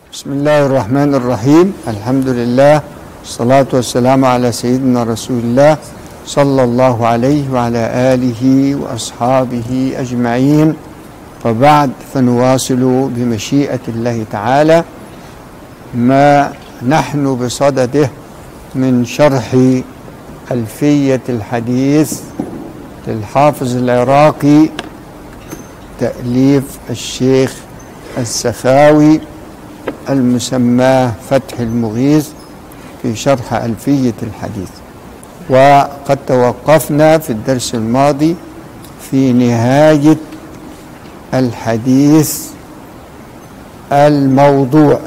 بسم الله الرحمن الرحيم الحمد لله الصلاة والسلام على سيدنا رسول الله صلى الله عليه وعلى آله وأصحابه أجمعين وبعد فنواصل بمشيئة الله تعالى ما نحن بصدده من شرح ألفية الحديث للحافظ العراقي تأليف الشيخ السخاوي المسماه فتح المغيث في شرح ألفية الحديث وقد توقفنا في الدرس الماضي في نهاية الحديث الموضوع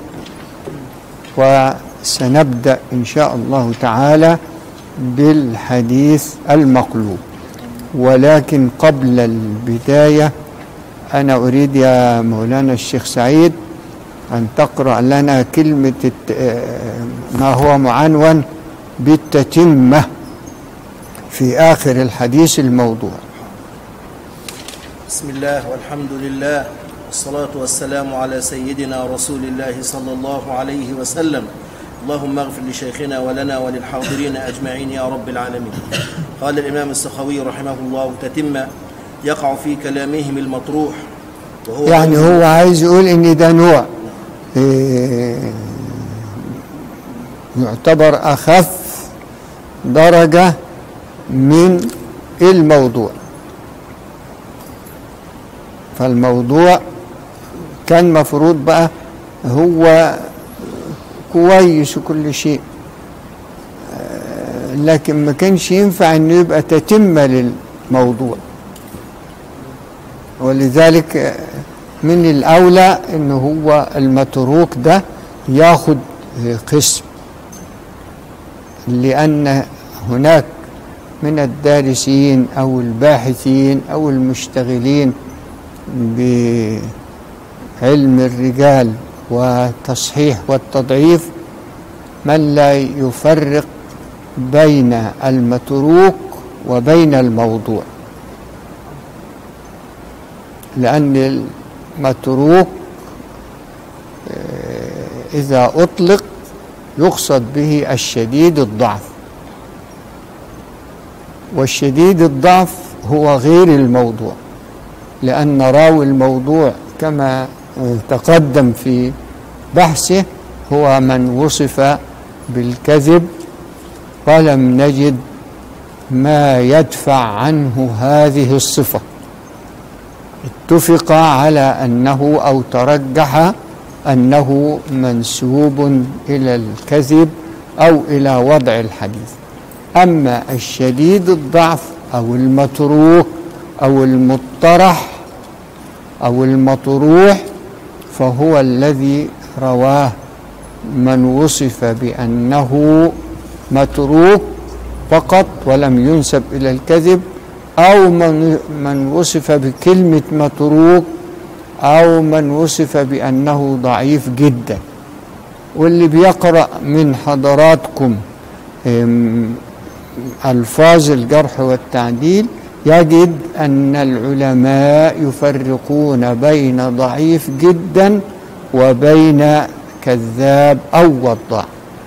وسنبدأ إن شاء الله تعالى بالحديث المقلوب ولكن قبل البداية أنا أريد يا مولانا الشيخ سعيد أن تقرأ لنا كلمة ما هو معنون بالتتمة في آخر الحديث الموضوع بسم الله والحمد لله والصلاة والسلام على سيدنا رسول الله صلى الله عليه وسلم اللهم اغفر لشيخنا ولنا وللحاضرين أجمعين يا رب العالمين قال الإمام السخوي رحمه الله تتم يقع في كلامهم المطروح وهو يعني هو عايز يقول إن ده نوع إيه، يعتبر أخف درجة من الموضوع فالموضوع كان مفروض بقى هو كويس وكل شيء آه، لكن ما كانش ينفع انه يبقى تتمة للموضوع ولذلك آه، من الاولى انه هو المتروك ده ياخد قسم لان هناك من الدارسين او الباحثين او المشتغلين بعلم الرجال والتصحيح والتضعيف من لا يفرق بين المتروك وبين الموضوع لأن المتروك آه، إذا أطلق يقصد به الشديد الضعف والشديد الضعف هو غير الموضوع لأن راوي الموضوع كما تقدم في بحثه هو من وصف بالكذب ولم نجد ما يدفع عنه هذه الصفة اتفق على أنه أو ترجح أنه منسوب إلى الكذب أو إلى وضع الحديث أما الشديد الضعف أو المتروك أو المطرح أو المطروح فهو الذي رواه من وصف بأنه متروك فقط ولم ينسب إلى الكذب أو من, من وصف بكلمة متروك أو من وصف بأنه ضعيف جدا واللي بيقرأ من حضراتكم ألفاظ الجرح والتعديل يجد أن العلماء يفرقون بين ضعيف جدا وبين كذاب أو وضاع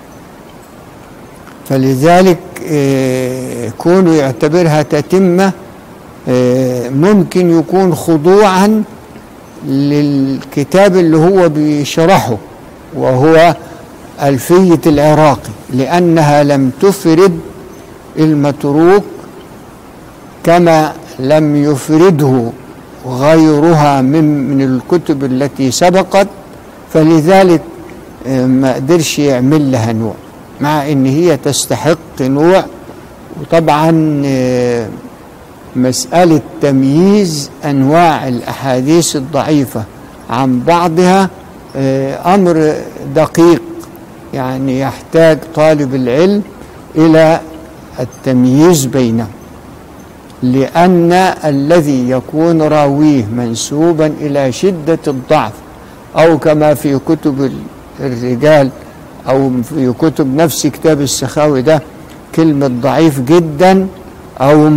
فلذلك آه، كونه يعتبرها تتمة آه، ممكن يكون خضوعا للكتاب اللي هو بيشرحه وهو ألفية العراقي لأنها لم تفرد المتروك كما لم يفرده غيرها من من الكتب التي سبقت فلذلك آه، ما قدرش يعمل لها نوع مع ان هي تستحق نوع وطبعا آه، مسألة تمييز أنواع الأحاديث الضعيفة عن بعضها آه، أمر دقيق يعني يحتاج طالب العلم إلى التمييز بينهم لأن الذي يكون راويه منسوبا إلى شدة الضعف أو كما في كتب الرجال أو في كتب نفس كتاب السخاوي ده كلمة ضعيف جدا أو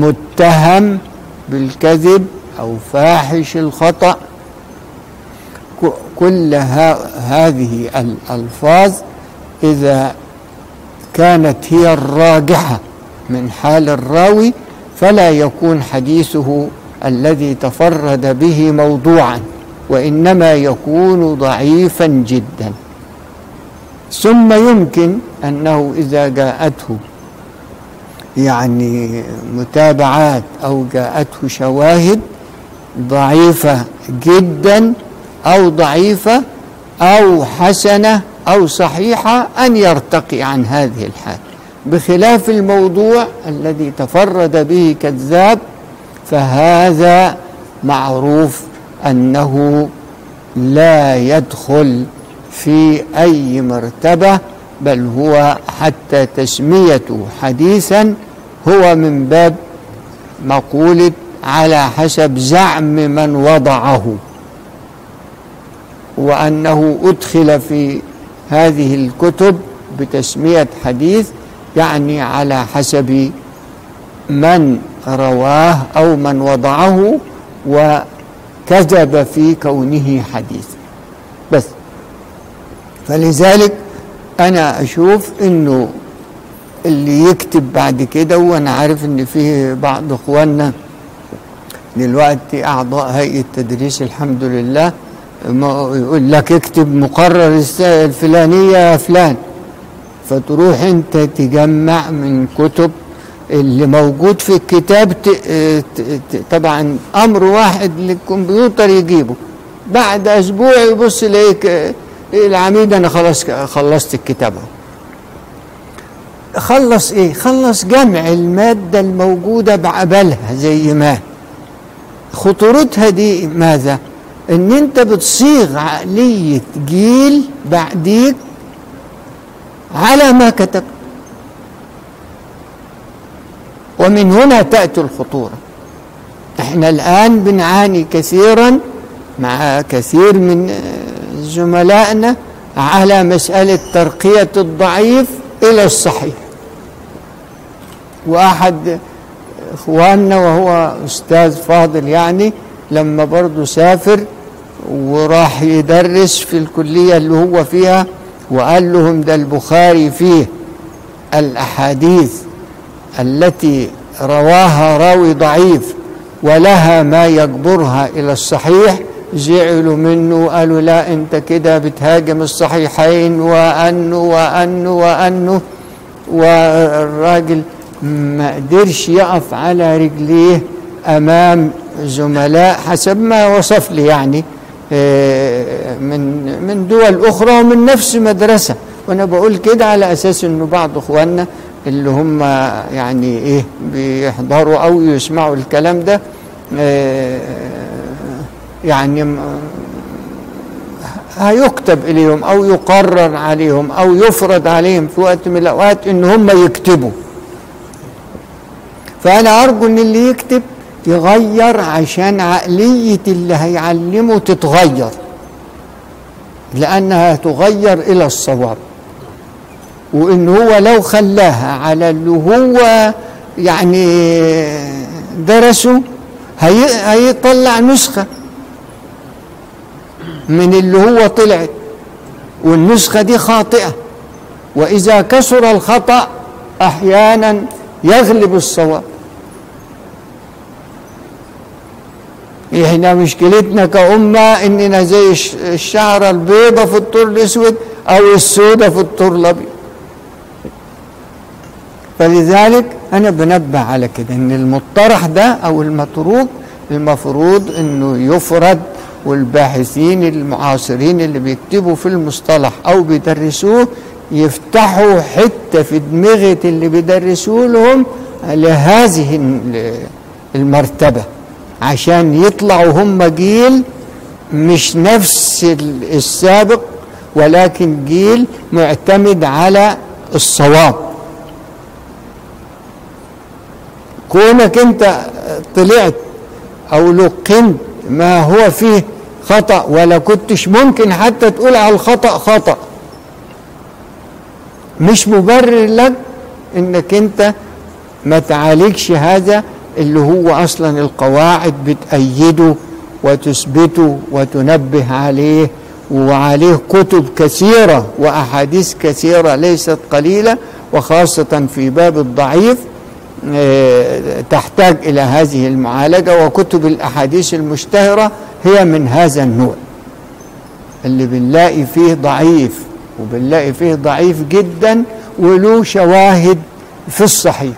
متهم بالكذب أو فاحش الخطأ كل ها هذه الألفاظ إذا كانت هي الراجحة من حال الراوي فلا يكون حديثه الذي تفرد به موضوعا وإنما يكون ضعيفا جدا ثم يمكن أنه إذا جاءته يعني متابعات أو جاءته شواهد ضعيفة جدا أو ضعيفة أو حسنة أو صحيحة أن يرتقي عن هذه الحال بخلاف الموضوع الذي تفرد به كذاب فهذا معروف أنه لا يدخل في أي مرتبة بل هو حتى تسميته حديثا هو من باب مقولة على حسب زعم من وضعه وأنه أدخل في هذه الكتب بتسمية حديث يعني على حسب من رواه أو من وضعه وكذب في كونه حديث بس فلذلك أنا أشوف إنه اللي يكتب بعد كده وأنا عارف إن فيه بعض إخواننا دلوقتي أعضاء هيئة تدريس الحمد لله يقول لك اكتب مقرر الفلانية يا فلان فتروح انت تجمع من كتب اللي موجود في الكتاب طبعا امر واحد للكمبيوتر يجيبه بعد اسبوع يبص يلاقيك العميد انا خلاص خلصت الكتاب خلص ايه خلص جمع الماده الموجوده بعبالها زي ما خطورتها دي ماذا ان انت بتصيغ عقليه جيل بعديك على ما كتب ومن هنا تأتي الخطورة احنا الآن بنعاني كثيرا مع كثير من زملائنا على مسألة ترقية الضعيف إلى الصحيح وأحد إخواننا وهو أستاذ فاضل يعني لما برضه سافر وراح يدرس في الكلية اللي هو فيها وقال لهم ده البخاري فيه الأحاديث التي رواها راوي ضعيف ولها ما يجبرها إلى الصحيح زعلوا منه وقالوا لا انت كده بتهاجم الصحيحين وأنه وأنه وأنه والراجل ما قدرش يقف على رجليه أمام زملاء حسب ما وصف لي يعني من من دول أخرى ومن نفس مدرسة وأنا بقول كده على أساس إنه بعض إخواننا اللي هم يعني إيه بيحضروا أو يسمعوا الكلام ده يعني هيكتب إليهم أو يقرر عليهم أو يفرض عليهم في وقت من الأوقات إن هم يكتبوا فأنا أرجو إن اللي يكتب يغير عشان عقلية اللي هيعلمه تتغير لأنها تغير إلى الصواب وإن هو لو خلاها على اللي هو يعني درسه هي هيطلع نسخة من اللي هو طلعت والنسخة دي خاطئة وإذا كسر الخطأ أحيانا يغلب الصواب احنا مشكلتنا كأمة اننا زي الشعرة البيضة في الطور الاسود او السودة في الطور الابيض فلذلك انا بنبه على كده ان المطرح ده او المتروك المفروض انه يفرد والباحثين المعاصرين اللي بيكتبوا في المصطلح او بيدرسوه يفتحوا حتة في دماغة اللي بيدرسوه لهم لهذه المرتبة عشان يطلعوا هم جيل مش نفس السابق ولكن جيل معتمد على الصواب كونك انت طلعت او لقنت ما هو فيه خطأ ولا كنتش ممكن حتى تقول على الخطأ خطأ مش مبرر لك انك انت ما تعالجش هذا اللي هو اصلا القواعد بتأيده وتثبته وتنبه عليه وعليه كتب كثيرة وأحاديث كثيرة ليست قليلة وخاصة في باب الضعيف آه، تحتاج إلى هذه المعالجة وكتب الأحاديث المشتهرة هي من هذا النوع اللي بنلاقي فيه ضعيف وبنلاقي فيه ضعيف جدا وله شواهد في الصحيح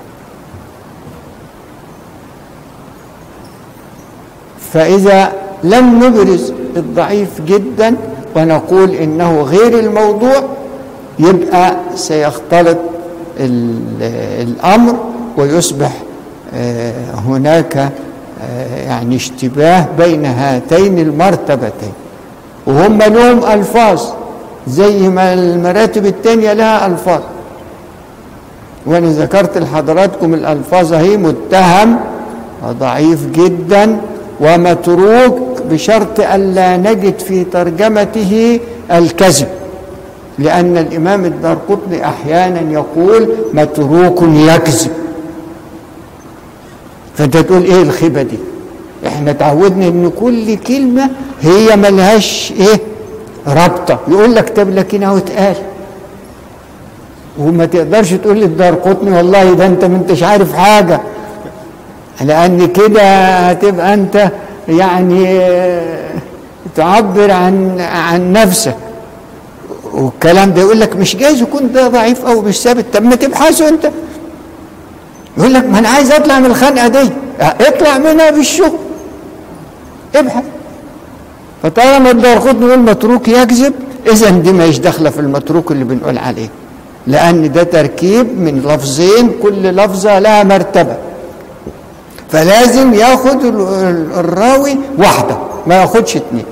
فإذا لم نبرز الضعيف جدا ونقول إنه غير الموضوع يبقى سيختلط ال- الأمر ويصبح آه، هناك آه، يعني اشتباه بين هاتين المرتبتين وهم لهم ألفاظ زي ما المراتب التانية لها ألفاظ وأنا ذكرت لحضراتكم الألفاظ هي متهم وضعيف جدا ومتروك بشرط ألا نجد في ترجمته الكذب لأن الإمام الدارقطني أحيانا يقول متروك يكذب فأنت تقول إيه الخيبة دي إحنا تعودنا إن كل كلمة هي ملهاش إيه رابطة يقول لك طب لكن أهو اتقال وما تقدرش تقول للدار قطني والله ده انت ما انتش عارف حاجه لان كده هتبقى انت يعني آه، تعبر عن عن نفسك والكلام ده يقول لك مش جايز يكون ده ضعيف او مش ثابت طب ما تبحثه انت يقول لك ما انا عايز اطلع من الخنقه دي اه، اطلع منها بالشغل ابحث فطالما الدار قطني يقول متروك يكذب اذا دي مش داخله في المتروك اللي بنقول عليه لأن ده تركيب من لفظين كل لفظة لها مرتبة فلازم ياخد ال- ال- الراوي واحدة ما ياخدش اتنين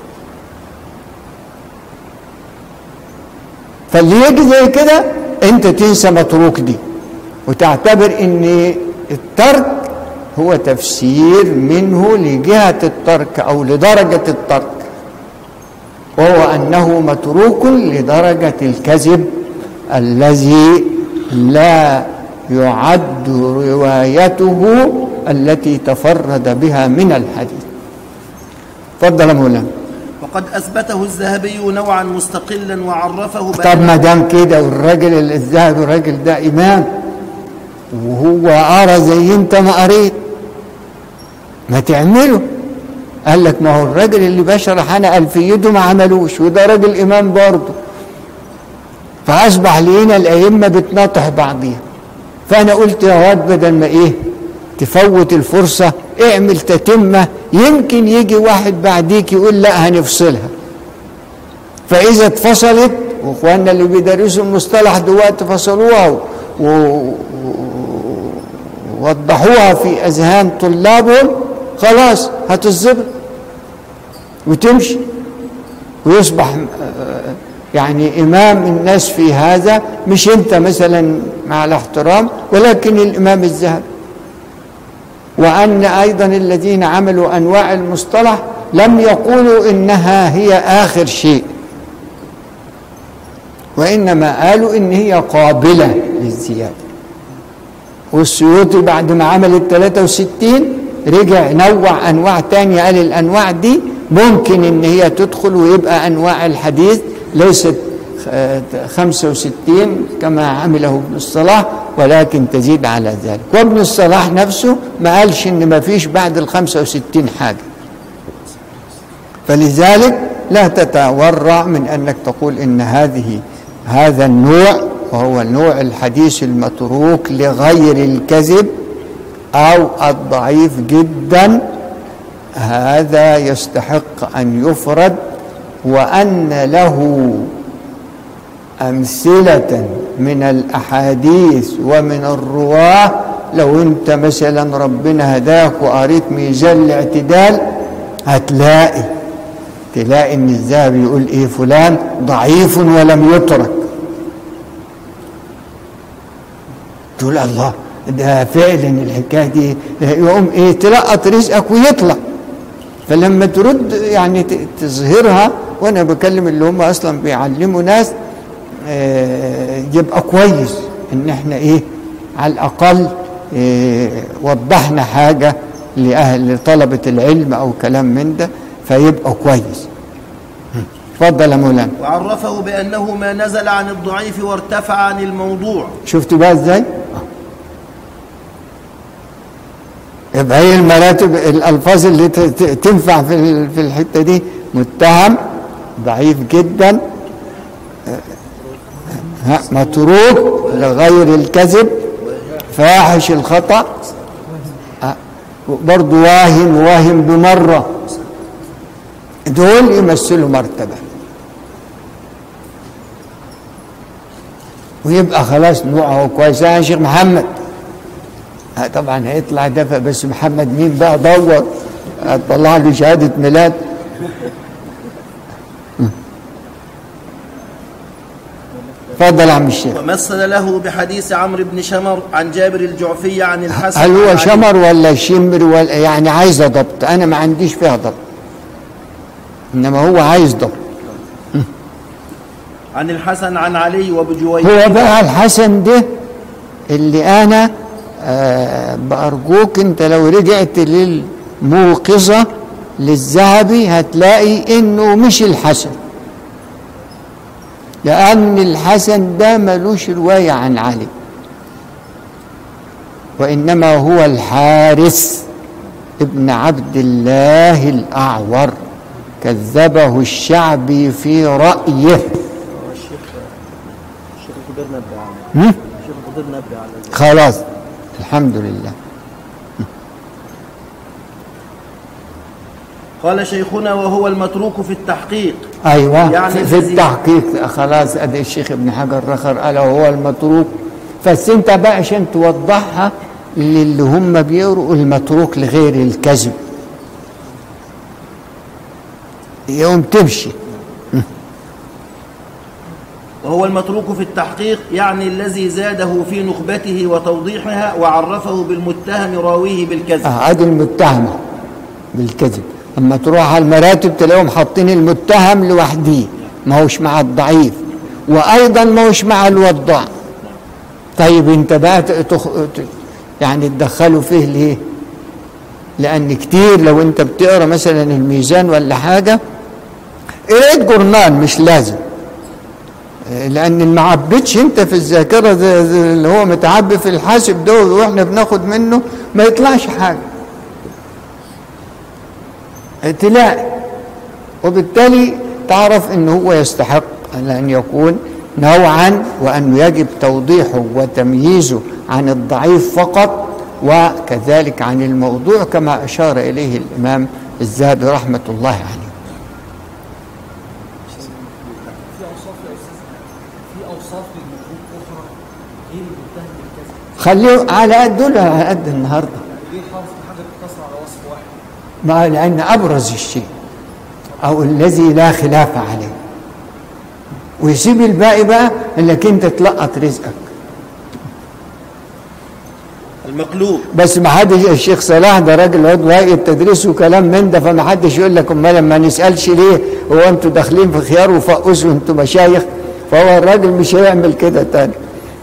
فاللي يجي زي كده انت تنسى متروك دي وتعتبر ان الترك هو تفسير منه لجهة الترك او لدرجة الترك وهو أنه متروك لدرجة الكذب الذي لا يعد روايته التي تفرد بها من الحديث تفضل يا مولانا وقد أثبته الذهبي نوعا مستقلا وعرفه طب ما دام كده والراجل الذهبي الراجل ده إمام وهو قرا زي انت ما قريت ما تعمله قال لك ما هو الراجل اللي بشرح انا الفيته ما عملوش وده راجل امام برضه فاصبح لينا الائمه بتناطح بعضيها فانا قلت يا واد بدل ما ايه تفوت الفرصه اعمل تتمه يمكن يجي واحد بعديك يقول لا هنفصلها فاذا اتفصلت واخواننا اللي بيدرسوا المصطلح دلوقتي فصلوها و- و- ووضحوها في اذهان طلابهم خلاص هتظبط وتمشي ويصبح آه، يعني امام الناس في هذا مش انت مثلا مع الاحترام ولكن الامام الذهبي وان ايضا الذين عملوا انواع المصطلح لم يقولوا انها هي اخر شيء وانما قالوا ان هي قابله للزياده والسيوطي بعد ما عمل ال 63 رجع نوع انواع تانية قال الانواع دي ممكن ان هي تدخل ويبقى انواع الحديث ليست آه، 65 كما عمله ابن الصلاح ولكن تزيد على ذلك وابن الصلاح نفسه ما قالش ان ما فيش بعد ال 65 حاجه فلذلك لا تتورع من انك تقول ان هذه هذا النوع وهو نوع الحديث المتروك لغير الكذب او الضعيف جدا هذا يستحق ان يفرد وان له امثله من الاحاديث ومن الرواه لو انت مثلا ربنا هداك وقريت ميزان الاعتدال هتلاقي تلاقي ان الذهبي يقول ايه فلان ضعيف ولم يترك تقول الله ده فعلا الحكايه دي يقوم ايه تلقط رزقك ويطلع فلما ترد يعني ت- تظهرها وانا بكلم اللي هم اصلا بيعلموا ناس آه، يبقى كويس ان احنا ايه على الاقل آه، وضحنا حاجه لاهل لطلبه العلم او كلام من ده فيبقى كويس اتفضل يا مولانا وعرفه بأنه ما نزل عن الضعيف وارتفع عن الموضوع شفتوا بقى ازاي يبقى هي المراتب الالفاظ اللي ت- ت- تنفع في ال- في الحته دي متهم ضعيف جدا ها، متروك لغير الكذب فاحش الخطا ها، برضه واهم واهم بمره دول يمثلوا مرتبه ويبقى خلاص نوعه كويس يا شيخ محمد آه طبعا هيطلع دفع بس محمد مين بقى دور طلع له شهاده ميلاد اتفضل يا عم الشيخ ومثل له بحديث عمرو بن شمر عن جابر الجعفي عن الحسن هل عن هو علي. شمر ولا شمر ولا يعني عايزه ضبط انا ما عنديش فيها ضبط انما هو عايز ضبط عن الحسن عن علي وبجوير هو بقى الحسن ده اللي انا آه بارجوك انت لو رجعت للموقظه للذهبي هتلاقي انه مش الحسن لان الحسن ده ملوش روايه عن علي وانما هو الحارث ابن عبد الله الاعور كذبه الشعبي في رايه الشيخ الشيخ الكبير نبه على هم؟ الشيخ الكبير نبه على ذلك. خلاص الحمد لله قال شيخنا وهو المتروك في التحقيق ايوه يعني في, في الذي- التحقيق خلاص ادي الشيخ ابن حجر رخر قال هو المتروك بس انت بقى عشان توضحها للي هم بيقروا المتروك لغير الكذب يوم تمشي وهو المتروك في التحقيق يعني الذي زاده في نخبته وتوضيحها وعرفه بالمتهم راويه بالكذب اه ادي المتهمه بالكذب اما تروح على المراتب تلاقيهم حاطين المتهم لوحده ما هوش مع الضعيف وايضا ما هوش مع الوضاع طيب انت بقى ت- تخ... ت- يعني تدخلوا فيه ليه لان كتير لو انت بتقرا مثلا الميزان ولا حاجه قريت جورنال مش لازم لان اللي ما عبتش انت في الذاكره زي زي اللي هو متعبي في الحاسب ده واحنا بناخد منه ما يطلعش حاجه تلاقي وبالتالي تعرف ان هو يستحق ان يكون نوعا وانه يجب توضيحه وتمييزه عن الضعيف فقط وكذلك عن الموضوع كما اشار اليه الامام الذهبي رحمه الله عليه في اوصاف يا استاذ في اوصاف للمفروض اخرى غير المتهم بالكذب خليه على قد دول على قد النهارده ليه حافظ حاجه تقتصر على وصف واحد ما لأن أبرز الشيء أو الذي لا خلاف عليه ويسيب الباقي بقى انك انت تلقط رزقك المقلوب بس ما حدش الشيخ صلاح ده راجل عضو هيئه تدريس وكلام من ده فما حدش يقول لك امال ما نسالش ليه هو انتوا داخلين في خيار وفقوس وانتوا مشايخ فهو الراجل مش هيعمل كده تاني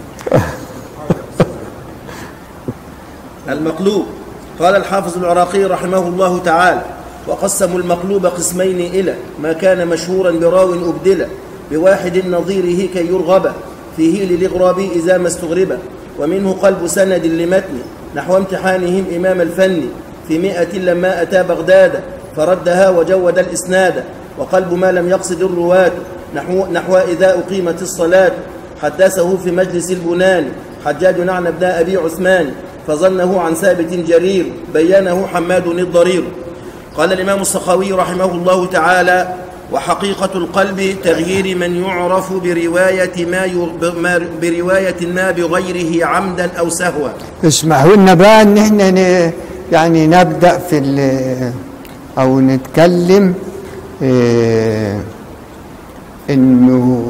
المقلوب قال الحافظ العراقي رحمه الله تعالى وقسموا المقلوب قسمين إلى ما كان مشهورا براو أبدل بواحد نظيره كي يرغب فيه للإغراب إذا ما استغرب ومنه قلب سند لمتن نحو امتحانهم إمام الفن في مئة لما أتى بغداد فردها وجود الإسناد وقلب ما لم يقصد الرواة نحو, نحو إذا أقيمت الصلاة حدثه في مجلس البنان حجاج عن ابن أبي عثمان فظنه عن ثابت جرير بينه حماد الضرير قال الإمام السخاوي رحمه الله تعالى وحقيقة القلب تغيير من يعرف برواية ما, ير... ما برواية ما بغيره عمدا أو سهوا اسمحوا لنا بقى ان احنا ن... يعني نبدا في ال... او نتكلم اه انه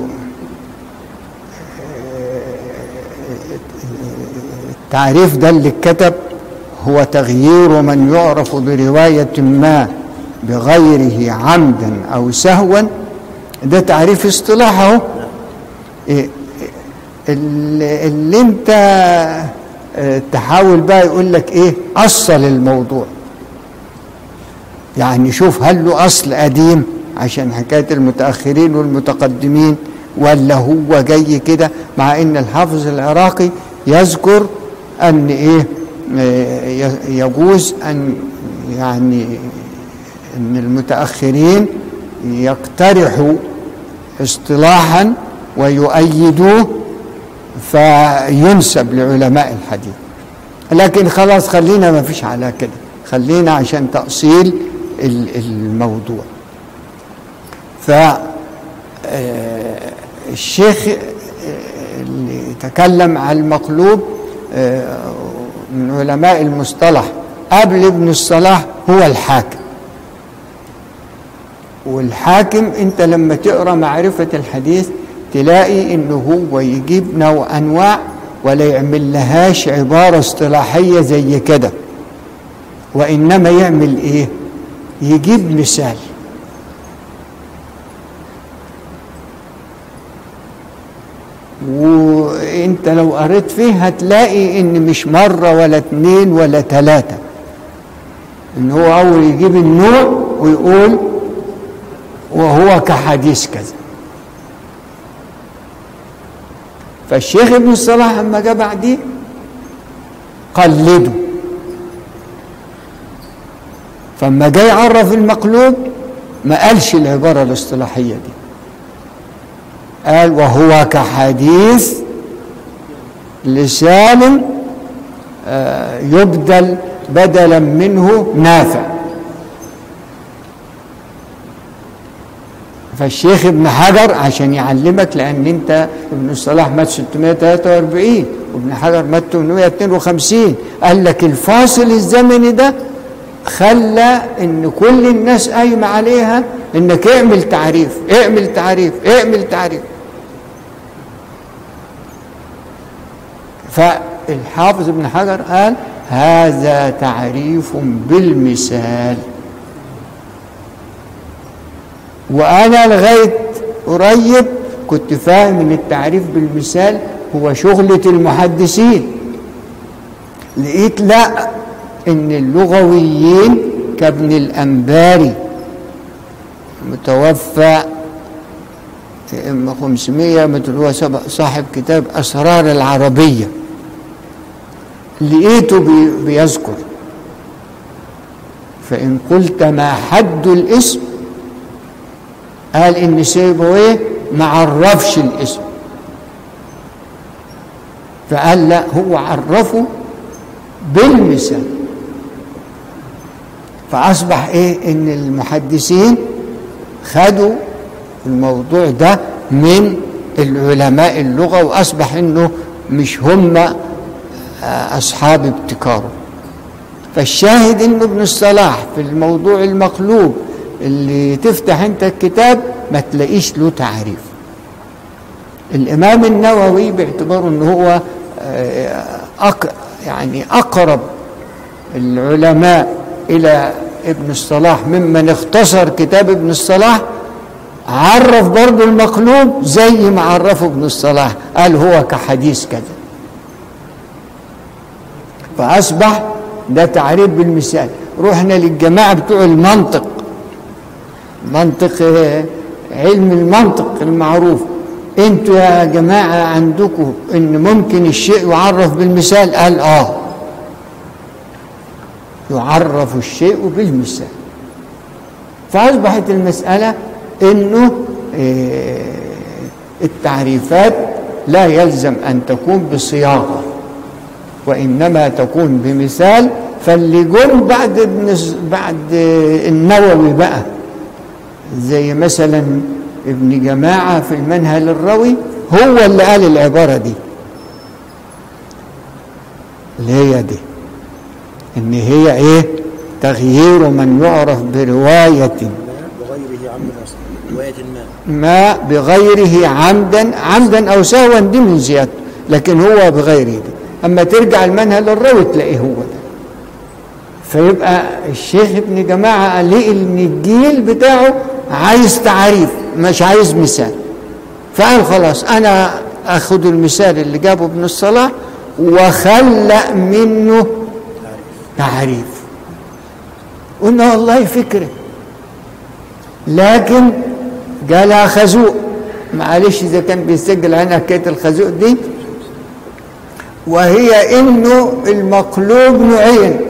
التعريف ده اللي اتكتب هو تغيير من يعرف برواية ما بغيره عمدا أو سهوا ده تعريف اصطلاح اهو إيه اللي, اللي انت اه تحاول بقى يقول لك ايه اصل الموضوع يعني شوف هل له اصل قديم عشان حكاية المتأخرين والمتقدمين ولا هو جاي كده مع ان الحافظ العراقي يذكر ان ايه آه، يجوز ان يعني ان المتأخرين يقترحوا اصطلاحا ويؤيدوه فينسب لعلماء الحديث لكن خلاص خلينا ما فيش على كده خلينا عشان تأصيل ال- الموضوع ف آه، الشيخ آه، اللي تكلم عن المقلوب آه، من علماء المصطلح قبل ابن الصلاح هو الحاكم والحاكم انت لما تقرا معرفه الحديث تلاقي انه هو يجيب نوع انواع ولا يعمل لهاش عباره اصطلاحيه زي كده وانما يعمل ايه يجيب مثال وانت لو قريت فيه هتلاقي ان مش مره ولا اتنين ولا تلاته ان هو اول يجيب النوع ويقول وهو كحديث كذا فالشيخ ابن الصلاح لما جه بعديه قلده فلما جاي يعرف المقلوب ما قالش العبارة الاصطلاحية دي قال وهو كحديث لسان آه، يبدل بدلا منه نافع فالشيخ ابن حجر عشان يعلمك لان انت ابن الصلاح مات 643 وابن حجر مات 852 قال لك الفاصل الزمني ده خلى ان كل الناس قايمه عليها انك اعمل تعريف اعمل تعريف اعمل تعريف فالحافظ ابن حجر قال هذا تعريف بالمثال وانا لغايه قريب كنت فاهم ان التعريف بالمثال هو شغله المحدثين لقيت لا ان اللغويين كابن الانباري متوفى في ام 500 مثل هو سبق- صاحب كتاب اسرار العربيه لقيته بي- بيذكر فان قلت ما حد الاسم قال ان سيبويه ما عرفش الاسم فقال لا هو عرفه بالمثال فاصبح ايه ان المحدثين خدوا الموضوع ده من العلماء اللغه واصبح انه مش هم آه، اصحاب ابتكاره فالشاهد انه ابن الصلاح في الموضوع المقلوب اللي تفتح انت الكتاب ما تلاقيش له تعريف الامام النووي باعتباره انه هو آه، أق يعني اقرب العلماء الى ابن الصلاح ممن اختصر كتاب ابن الصلاح عرف برضه المقلوب زي ما عرفه ابن الصلاح قال هو كحديث كذا فاصبح ده تعريف بالمثال رحنا للجماعه بتوع المنطق منطق آه، علم المنطق المعروف انتوا يا جماعه عندكم ان ممكن الشيء يعرف بالمثال قال اه يعرف الشيء بالمثال فاصبحت المساله انه آه، التعريفات لا يلزم ان تكون بصياغه وانما تكون بمثال فاللي جم بعد ابن بعد النووي بقى زي مثلا ابن جماعه في المنهل الروي هو اللي قال العباره دي اللي هي دي ان هي ايه تغيير من يعرف بروايه بغيره عمد أصلا رواية ما ما بغيره عمدا عمدا او سهوا دي من زيادته لكن هو بغيره دي اما ترجع المنهل الروي تلاقيه هو ده فيبقى الشيخ ابن جماعه لقي ان الجيل بتاعه عايز تعريف مش عايز مثال فقال خلاص انا اخد المثال اللي جابه ابن الصلاح وخلق منه تعريف قلنا والله فكره لكن قالها خزوق معلش اذا كان بيسجل عنها حكايه الخزوق دي وهي انه المقلوب نوعين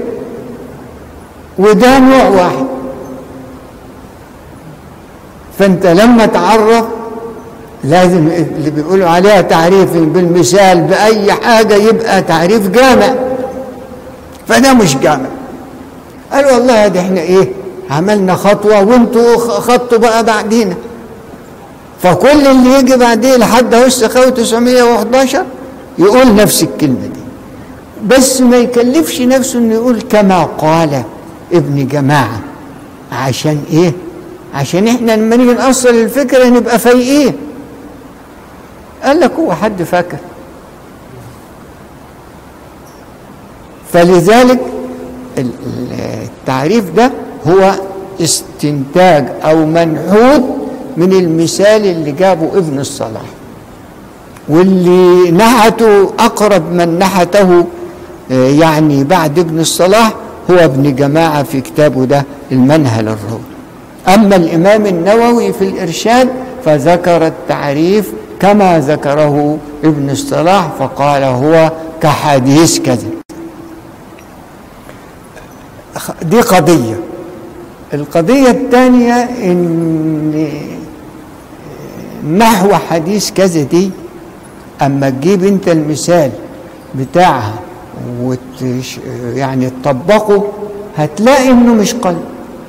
وده نوع واحد فانت لما تعرف لازم اللي بيقولوا عليها تعريف بالمثال باي حاجه يبقى تعريف جامع فده مش جامع قال والله ده احنا ايه عملنا خطوه وانتوا خطوا بقى بعدينا فكل اللي يجي بعديه لحد اهو السخاوي 911 يقول نفس الكلمه دي بس ما يكلفش نفسه انه يقول كما قال ابن جماعه عشان ايه عشان احنا لما نيجي نأصل الفكره نبقى فايقين قال لك هو حد فاكر فلذلك ال- ال- التعريف ده هو استنتاج او منحوت من المثال اللي جابه ابن الصلاح واللي نحته اقرب من نحته آه، يعني بعد ابن الصلاح هو ابن جماعه في كتابه ده المنهل الروض اما الامام النووي في الارشاد فذكر التعريف كما ذكره ابن الصلاح فقال هو كحديث كذا دي قضيه القضيه الثانيه ان نحو حديث كذا دي اما تجيب انت المثال بتاعها وتش يعني تطبقه هتلاقي انه مش قلب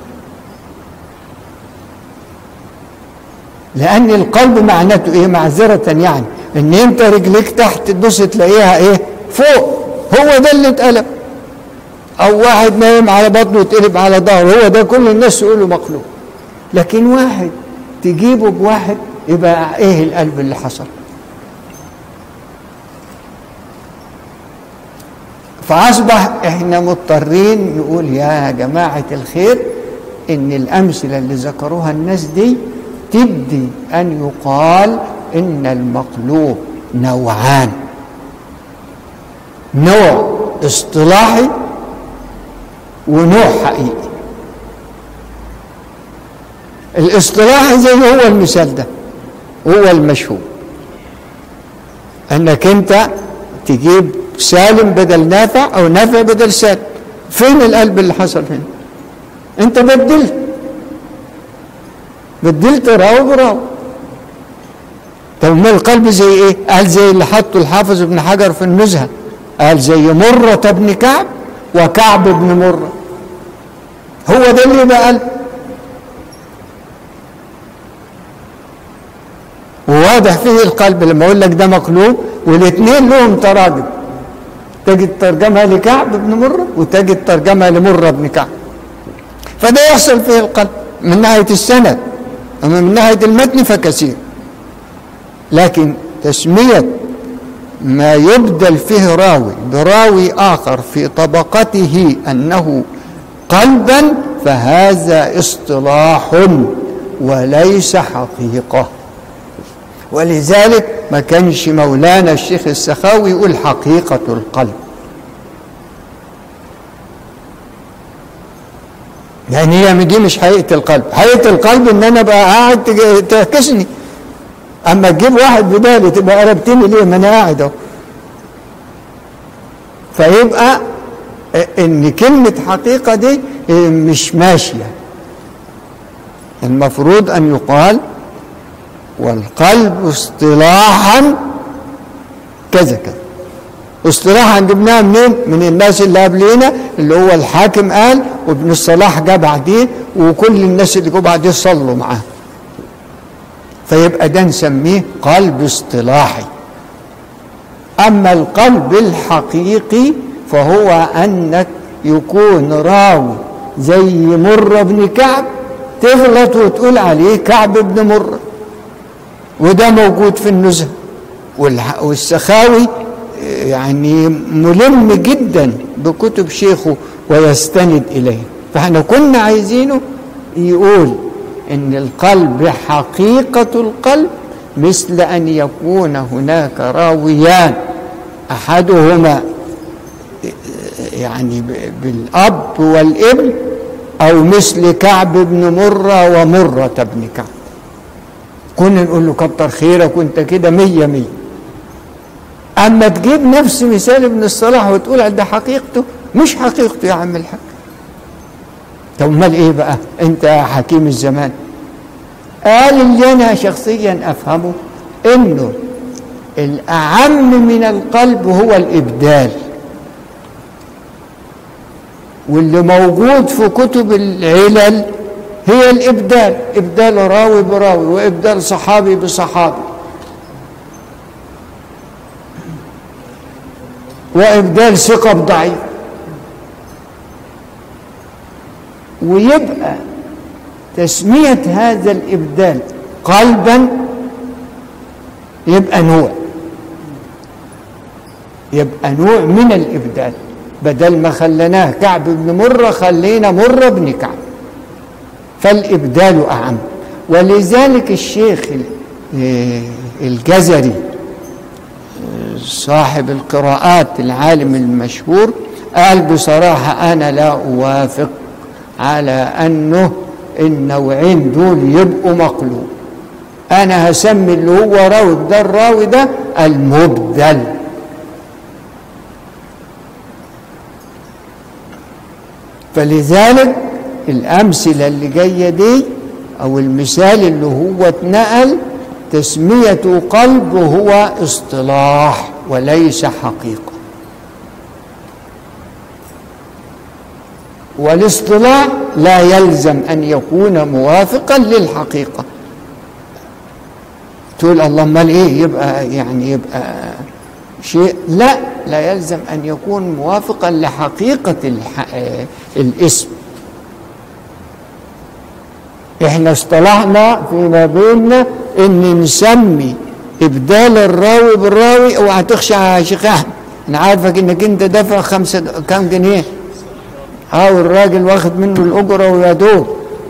لان القلب معناته ايه معذره يعني ان انت رجليك تحت تدوس تلاقيها ايه فوق هو ده اللي اتقلب او واحد نايم على بطنه وتقلب على ظهره هو ده كل الناس يقولوا مقلوب لكن واحد تجيبه بواحد يبقى ايه القلب اللي حصل فاصبح احنا مضطرين نقول يا جماعه الخير ان الامثله اللي ذكروها الناس دي تبدي ان يقال ان المقلوب نوعان نوع اصطلاحي ونوع حقيقي الاصطلاحي زي هو المثال ده هو المشهور انك انت تجيب سالم بدل نافع او نافع بدل سالم فين القلب اللي حصل هنا انت بدلت بدلت راو براو طب ما القلب زي ايه قال زي اللي حطه الحافظ ابن حجر في النزهه قال زي مرة ابن كعب وكعب بن مرة هو ده اللي يبقى قلب وواضح فيه القلب لما اقول لك ده مقلوب والاثنين لهم تراجم تجد ترجمة لكعب بن مرة وتجد ترجمة لمرة بن كعب فده يحصل فيه القلب من ناحية السند أما من ناحية المتن فكثير لكن تسمية ما يبدل فيه راوي براوي آخر في طبقته أنه قلبا فهذا اصطلاح وليس حقيقة ولذلك ما كانش مولانا الشيخ السخاوي يقول حقيقة القلب يعني هي دي مش حقيقة القلب حقيقة القلب ان انا بقى قاعد تج- تعكسني اما تجيب واحد بدالي تبقى قربتني ليه ما انا قاعد اهو فيبقى ان كلمة حقيقة دي مش ماشية المفروض ان يقال والقلب اصطلاحا كذا كذا اصطلاحا جبناها منين؟ من الناس اللي قبلينا اللي هو الحاكم قال وابن الصلاح جه بعدين وكل الناس اللي جوا بعدين صلوا معاه. فيبقى ده نسميه قلب اصطلاحي. اما القلب الحقيقي فهو انك يكون راوي زي مره بن كعب تغلط وتقول عليه كعب بن مره. وده موجود في النزهه والح- والسخاوي يعني ملم جدا بكتب شيخه ويستند اليه فاحنا كنا عايزينه يقول ان القلب حقيقه القلب مثل ان يكون هناك راويان احدهما يعني ب- بالاب والابن أو مثل كعب بن مرة ومرة بن كعب كنا نقول له كتر خيرك وانت كده مية مية أما تجيب نفس مثال ابن الصلاح وتقول ده حقيقته مش حقيقته يا عم الحاج طب امال ايه بقى انت يا حكيم الزمان قال اللي انا شخصيا افهمه انه الاعم من القلب هو الابدال واللي موجود في كتب العلل هي الابدال ابدال راوي براوي وابدال صحابي بصحابي وابدال ثقه بضعيف ويبقى تسميه هذا الابدال قلبا يبقى نوع يبقى نوع من الابدال بدل ما خليناه كعب بن مره خلينا مره بن كعب فالابدال اعم ولذلك الشيخ الجزري صاحب القراءات العالم المشهور قال بصراحه انا لا اوافق على انه النوعين دول يبقوا مقلوب انا هسمي اللي هو راوي ده الراوي ده المبدل فلذلك الامثله اللي جايه دي او المثال اللي هو اتنقل تسميته قلب هو اصطلاح وليس حقيقه والاصطلاح لا يلزم ان يكون موافقا للحقيقه تقول اللهم ايه يبقى يعني يبقى شيء لا لا يلزم ان يكون موافقا لحقيقه الح... الاسم احنا اصطلحنا فيما بيننا ان نسمي ابدال الراوي بالراوي اوعى تخشى يا شيخ احمد انا عارفك انك انت دافع خمسة كام جنيه ها والراجل واخد منه الاجره ويا دوب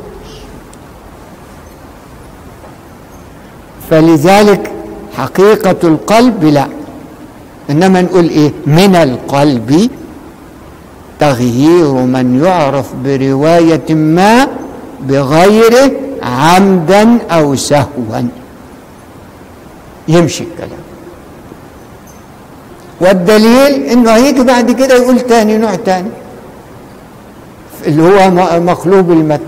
فلذلك حقيقه القلب لا انما نقول ايه من القلب تغيير من يعرف بروايه ما بغيره عمدا او سهوا يمشي الكلام والدليل انه هيجي بعد كده يقول تاني نوع تاني اللي هو مقلوب المتن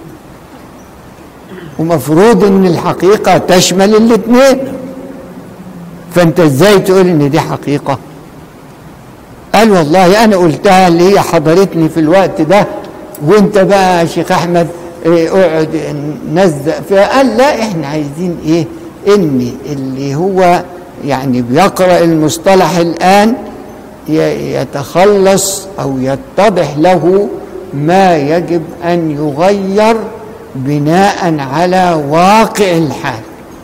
ومفروض ان الحقيقه تشمل الاثنين فانت ازاي تقول ان دي حقيقه قال والله انا قلتها اللي هي حضرتني في الوقت ده وانت بقى يا شيخ احمد ايه اقعد نزق فيها قال لا احنا عايزين ايه ان اللي هو يعني بيقرا المصطلح الان يتخلص او يتضح له ما يجب ان يغير بناء على واقع الحال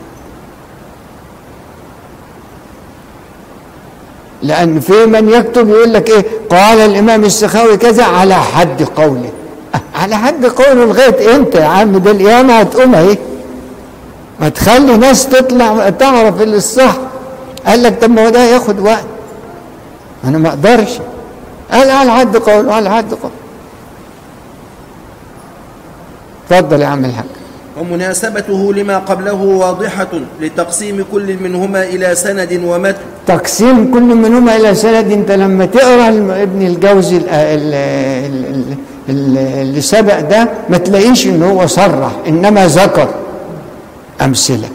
لأن في من يكتب يقول لك إيه قال الإمام السخاوي كذا على حد قوله على حد قوله لغاية إمتى يا عم ده القيامة هتقوم أهي ما تخلي ناس تطلع تعرف اللي الصح قال لك طب ما هو ده ياخد وقت أنا ما أقدرش قال على حد قوله على حد قوله اتفضل يا عم الحاج ومناسبته لما قبله واضحة لتقسيم كل منهما إلى سند ومتن تقسيم كل منهما الى سند انت لما تقرا ابن الجوزي اللي سبق ده ما تلاقيش ان هو صرح انما ذكر امثله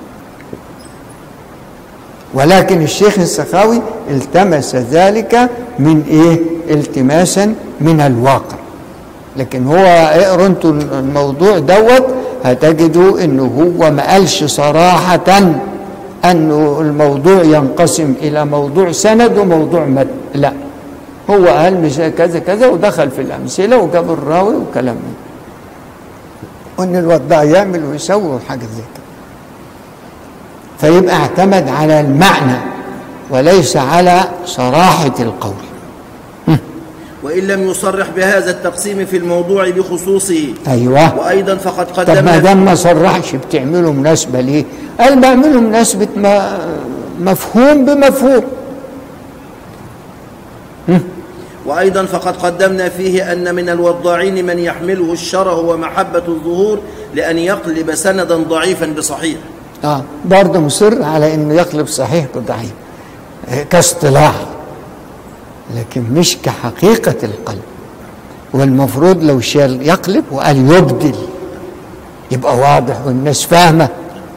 ولكن الشيخ السخاوي التمس ذلك من ايه التماسا من الواقع لكن هو اقروا انتوا الموضوع دوت هتجدوا انه هو ما قالش صراحة انه الموضوع ينقسم الى موضوع سند وموضوع متن لا هو قال مش كذا كذا ودخل في الامثله وجاب الراوي وكلام من وان الواد ده يعمل ويسوي وحاجه زي كده فيبقى اعتمد على المعنى وليس على صراحه القول وإن لم يصرح بهذا التقسيم في الموضوع بخصوصه ايوه وأيضا فقد طب ما قدمنا دام ما صرحش بتعمله مناسبه ليه؟ قال بعمله مناسبه ما مفهوم بمفهوم وأيضا فقد قدمنا فيه أن من الوضاعين من يحمله الشره ومحبة الظهور لأن يقلب سندا ضعيفا بصحيح اه برضه مصر على انه يقلب صحيح بضعيف آه، كاصطلاح لكن مش كحقيقة القلب والمفروض لو شال يقلب وقال يبدل يبقى واضح والناس فاهمة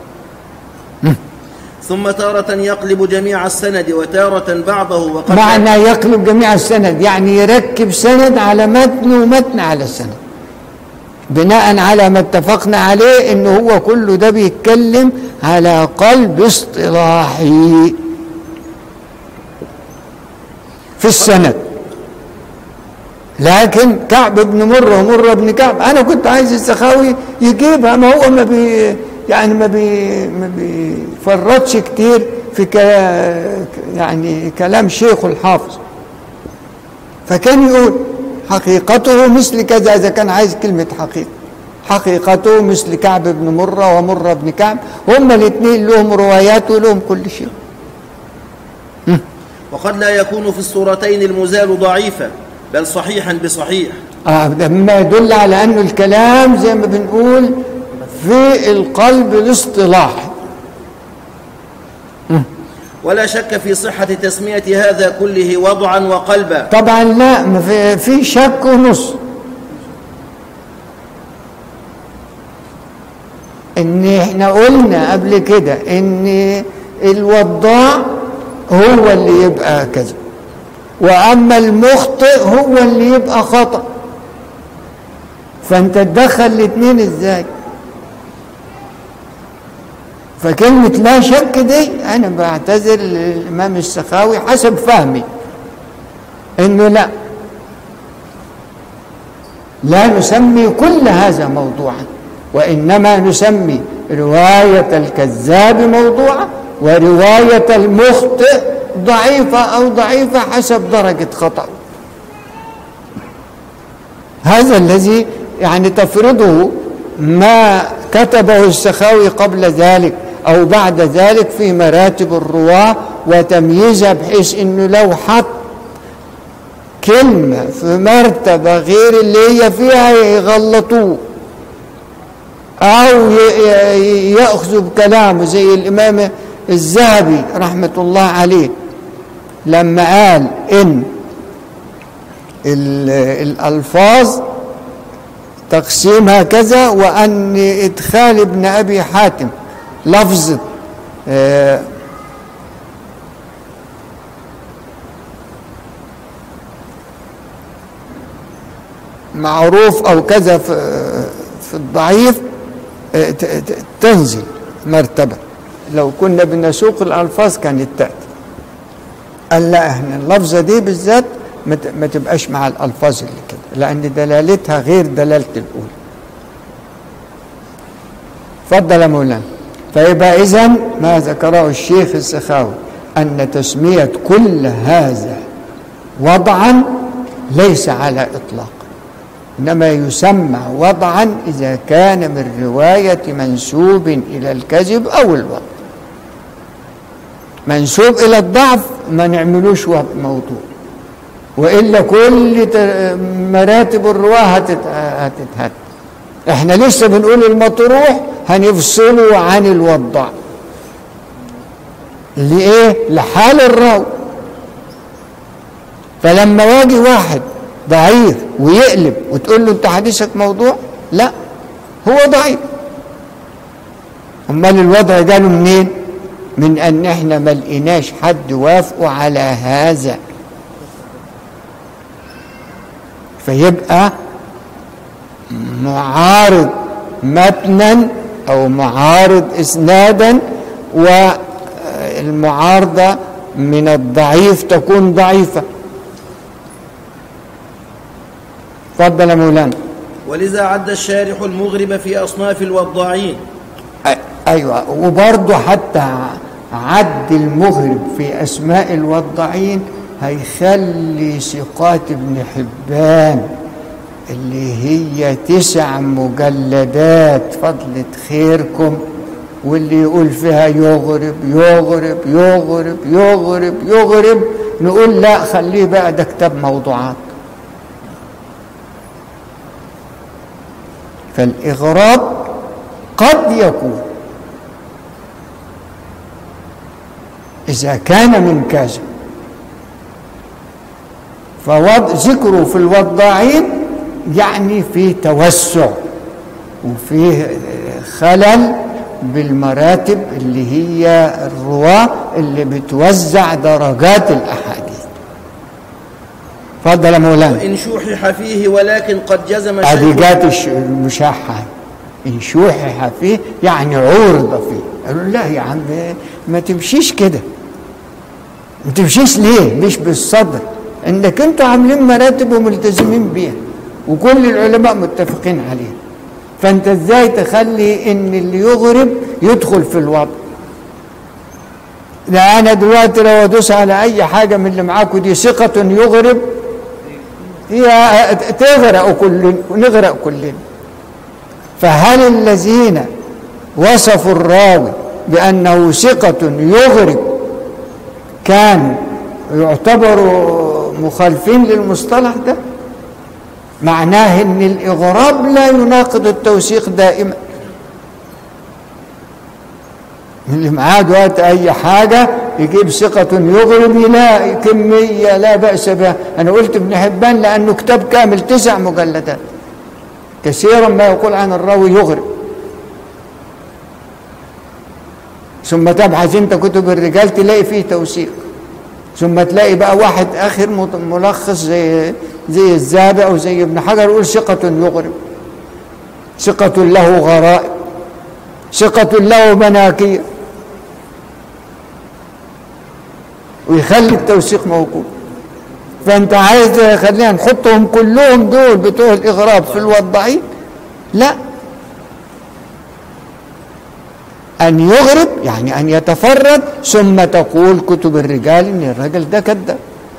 ثم تارة يقلب جميع السند وتارة بعضه وقد معنى يقلب جميع السند يعني يركب سند على متن ومتن على سند بناء على ما اتفقنا عليه انه هو كله ده بيتكلم على قلب اصطلاحي في السند لكن كعب بن مرة ومرة بن كعب أنا كنت عايز السخاوي يجيبها ما هو ما بي يعني ما بي ما بيفرطش كتير في ك يعني كلام شيخ الحافظ فكان يقول حقيقته مثل كذا إذا كان عايز كلمة حقيقة حقيقته مثل كعب بن مرة ومرة بن كعب هما الاثنين لهم روايات ولهم كل شيء وقد لا يكون في الصورتين المزال ضعيفا بل صحيحا بصحيح آه ده مما يدل على أنه الكلام زي ما بنقول في القلب الاصطلاحي ولا شك في صحة تسمية هذا كله وضعا وقلبا طبعا لا ما في, في شك ونص ان احنا قلنا قبل كده ان الوضاع هو اللي يبقى كذا واما المخطئ هو اللي يبقى خطأ فانت تدخل الاثنين ازاي فكلمة لا شك دي أنا بعتذر للإمام السخاوي حسب فهمي إنه لا لا نسمي كل هذا موضوعا وإنما نسمي رواية الكذاب موضوعا ورواية المخطئ ضعيفة أو ضعيفة حسب درجة خطأ هذا الذي يعني تفرضه ما كتبه السخاوي قبل ذلك أو بعد ذلك في مراتب الرواة وتمييزها بحيث أنه لو حط كلمة في مرتبة غير اللي هي فيها يغلطوه أو يأخذوا بكلامه زي الإمام الذهبي رحمة الله عليه لما قال إن الألفاظ تقسيمها كذا وأن إدخال ابن أبي حاتم لفظ آه معروف أو كذا في, في الضعيف آه تنزل مرتبة لو كنا بنسوق الألفاظ كانت تأتي قال لا احنا اللفظة دي بالذات ما تبقاش مع الألفاظ اللي كده لأن دلالتها غير دلالة الأولى فضل مولانا فيبقى إذا ما ذكره الشيخ السخاوي أن تسمية كل هذا وضعا ليس على إطلاق إنما يسمى وضعا إذا كان من رواية منسوب إلى الكذب أو الوضع منسوب إلى الضعف ما نعملوش موضوع وإلا كل مراتب الرواة هتتهد احنا لسه بنقول المطروح هنفصله عن الوضع لإيه؟ لحال الراوي فلما واجي واحد ضعيف ويقلب وتقول له انت حديثك موضوع لا هو ضعيف امال الوضع جاله منين من ان احنا ما لقيناش حد وافقوا على هذا فيبقى معارض متنا او معارض اسنادا والمعارضه من الضعيف تكون ضعيفه تفضل يا مولانا ولذا عد الشارح المغرب في أصناف الوضاعين ايوه وبرضه حتى عد المغرب في اسماء الوضاعين هيخلي ثقات ابن حبان اللي هي تسع مجلدات فضلة خيركم واللي يقول فيها يغرب يغرب يغرب يغرب يغرب نقول لا خليه بقى ده كتاب موضوعات فالإغراب قد يكون إذا كان من كذا فوضع ذكره في الوضاعين يعني في توسع وفيه خلل بالمراتب اللي هي الرواة اللي بتوزع درجات الأحاديث فضل يا مولانا إن شوحح فيه ولكن قد جزم ادي شيخ جات الش- المشاحة إن شوحح فيه يعني عورض فيه قالوا لا يا عم ما تمشيش كده ما تمشيش ليه مش بالصدر انك انتوا عاملين مراتب وملتزمين بيها وكل العلماء متفقين عليها فانت ازاي تخلي ان اللي يغرب يدخل في الوضع ده انا دلوقتي لو ادوس على اي حاجه من اللي معاكم دي ثقه يغرب هي تغرق كل نغرق كلنا فهل الذين وصفوا الراوي بأنه ثقة يغرق كانوا يعتبروا مخالفين للمصطلح ده معناه ان الاغراب لا يناقض التوثيق دائما اللي معاه دلوقتي اي حاجه يجيب ثقة يغرب لا كمية لا بأس بها أنا قلت ابن حبان لأنه كتاب كامل تسع مجلدات كثيرا ما يقول عن الراوي يغرب ثم تبحث انت كتب الرجال تلاقي فيه توثيق ثم تلاقي بقى واحد اخر مت- ملخص زي زي الزابع او زي ابن حجر يقول ثقة يغرب ثقة له غرائب ثقة له مناكير ويخلي التوثيق موجود فانت عايز خلينا نحطهم كلهم دول بتوع الاغراب في الوضعين لا ان يغرب يعني ان يتفرد ثم تقول كتب الرجال ان الراجل ده كذاب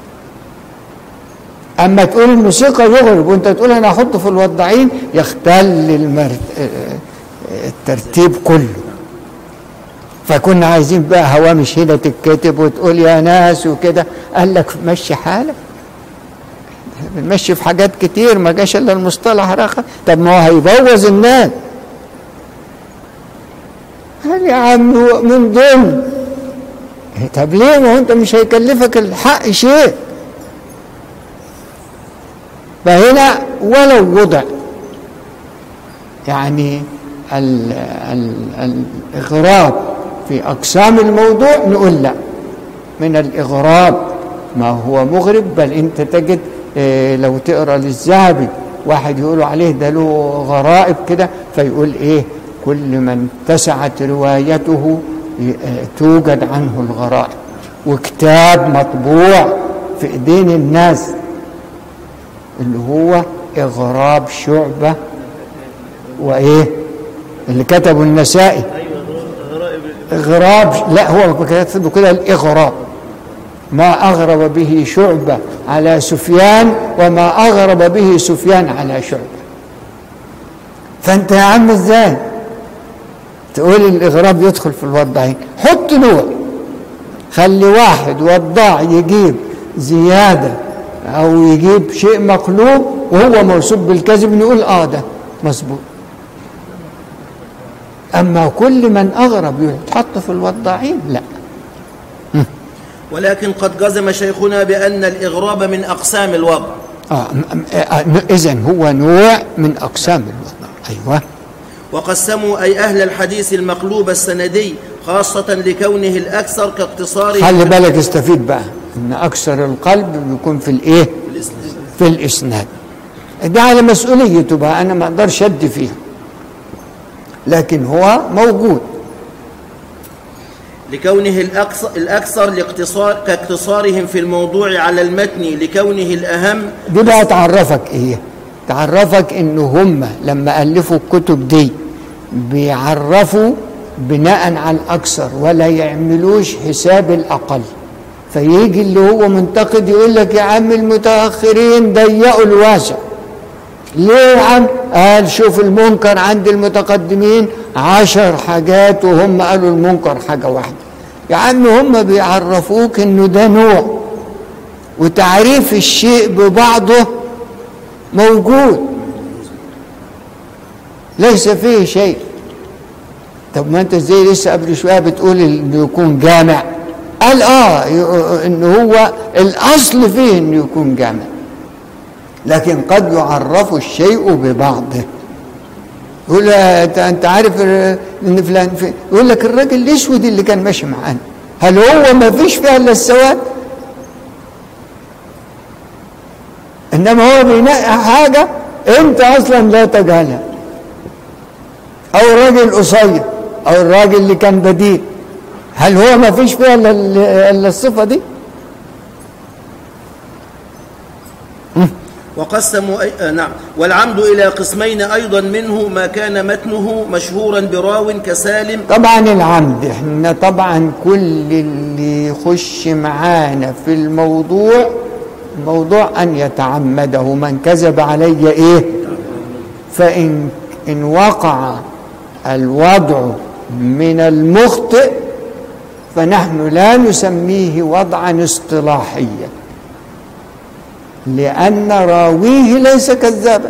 اما تقول انه ثقه يغرب وانت تقول انا احطه في الوضعين يختل المرت... الترتيب كله فكنا عايزين بقى هوامش هنا تتكتب وتقول يا ناس وكده قال لك مشي حالك بنمشي في حاجات كتير ما جاش الا المصطلح رخص طب ما هو هيبوظ الناس قال يا عم هو من ضمن طب ليه ما هو انت مش هيكلفك الحق شيء فهنا ولو وضع يعني ال ال الإغراب في أقسام الموضوع نقول لا من الإغراب ما هو مغرب بل أنت تجد إيه لو تقرأ للذهبي واحد يقولوا عليه ده له غرائب كده فيقول إيه كل من اتسعت روايته ي- آه، توجد عنه الغرائب وكتاب مطبوع في ايدين الناس اللي هو اغراب شعبه وايه اللي كتبه النسائي اغراب لا هو كاتبه كده الاغراب ما اغرب به شعبه على سفيان وما اغرب به سفيان على شعبه فانت يا عم ازاي تقول الاغراب يدخل في الوضعين حط نوع خلي واحد وضاع يجيب زياده او يجيب شيء مقلوب وهو موصوف بالكذب نقول اه ده مظبوط اما كل من اغرب يتحط في الوضاعين لا ولكن قد جزم شيخنا بأن الإغراب من أقسام الوضع آه اذا هو نوع من اقسام الوضع ايوه وقسموا أي أهل الحديث المقلوب السندي خاصة لكونه الأكثر كاقتصاره خلي بالك استفيد بقى ان اكثر القلب بيكون في الايه في الاسناد ده على مسؤوليته بقى انا ما اقدرش ادي فيها لكن هو موجود لكونه الأكثر, الأكثر لاقتصار كاقتصارهم في الموضوع على المتن لكونه الأهم دي بقى تعرفك ايه تعرفك ان هم لما الفوا الكتب دي بيعرفوا بناء على الاكثر ولا يعملوش حساب الاقل فيجي اللي هو منتقد يقول لك يا عم المتاخرين ضيقوا الواسع ليه يا عم قال شوف المنكر عند المتقدمين عشر حاجات وهم قالوا المنكر حاجة واحدة يا عم هم بيعرفوك انه ده نوع وتعريف الشيء ببعضه موجود ليس فيه شيء طب ما انت ازاي لسه قبل شويه بتقول انه يكون جامع قال اه ي- ان هو الاصل فيه انه يكون جامع لكن قد يعرف الشيء ببعضه يقول له انت انت عارف ال- ان فلان في يقول لك الراجل الاسود اللي كان ماشي معانا هل هو ما فيش فيها الا السواد انما هو بينقي حاجه انت اصلا لا تجهلها او الراجل القصير او الراجل اللي كان بديل هل هو ما فيش فيها الا ال- الا الصفه دي وقسموا أي... آه نعم والعمد إلى قسمين أيضا منه ما كان متنه مشهورا براو كسالم طبعا العمد احنا طبعا كل اللي يخش معانا في الموضوع موضوع ان يتعمده من كذب علي ايه فان ان وقع الوضع من المخطئ فنحن لا نسميه وضعا اصطلاحيا لان راويه ليس كذابا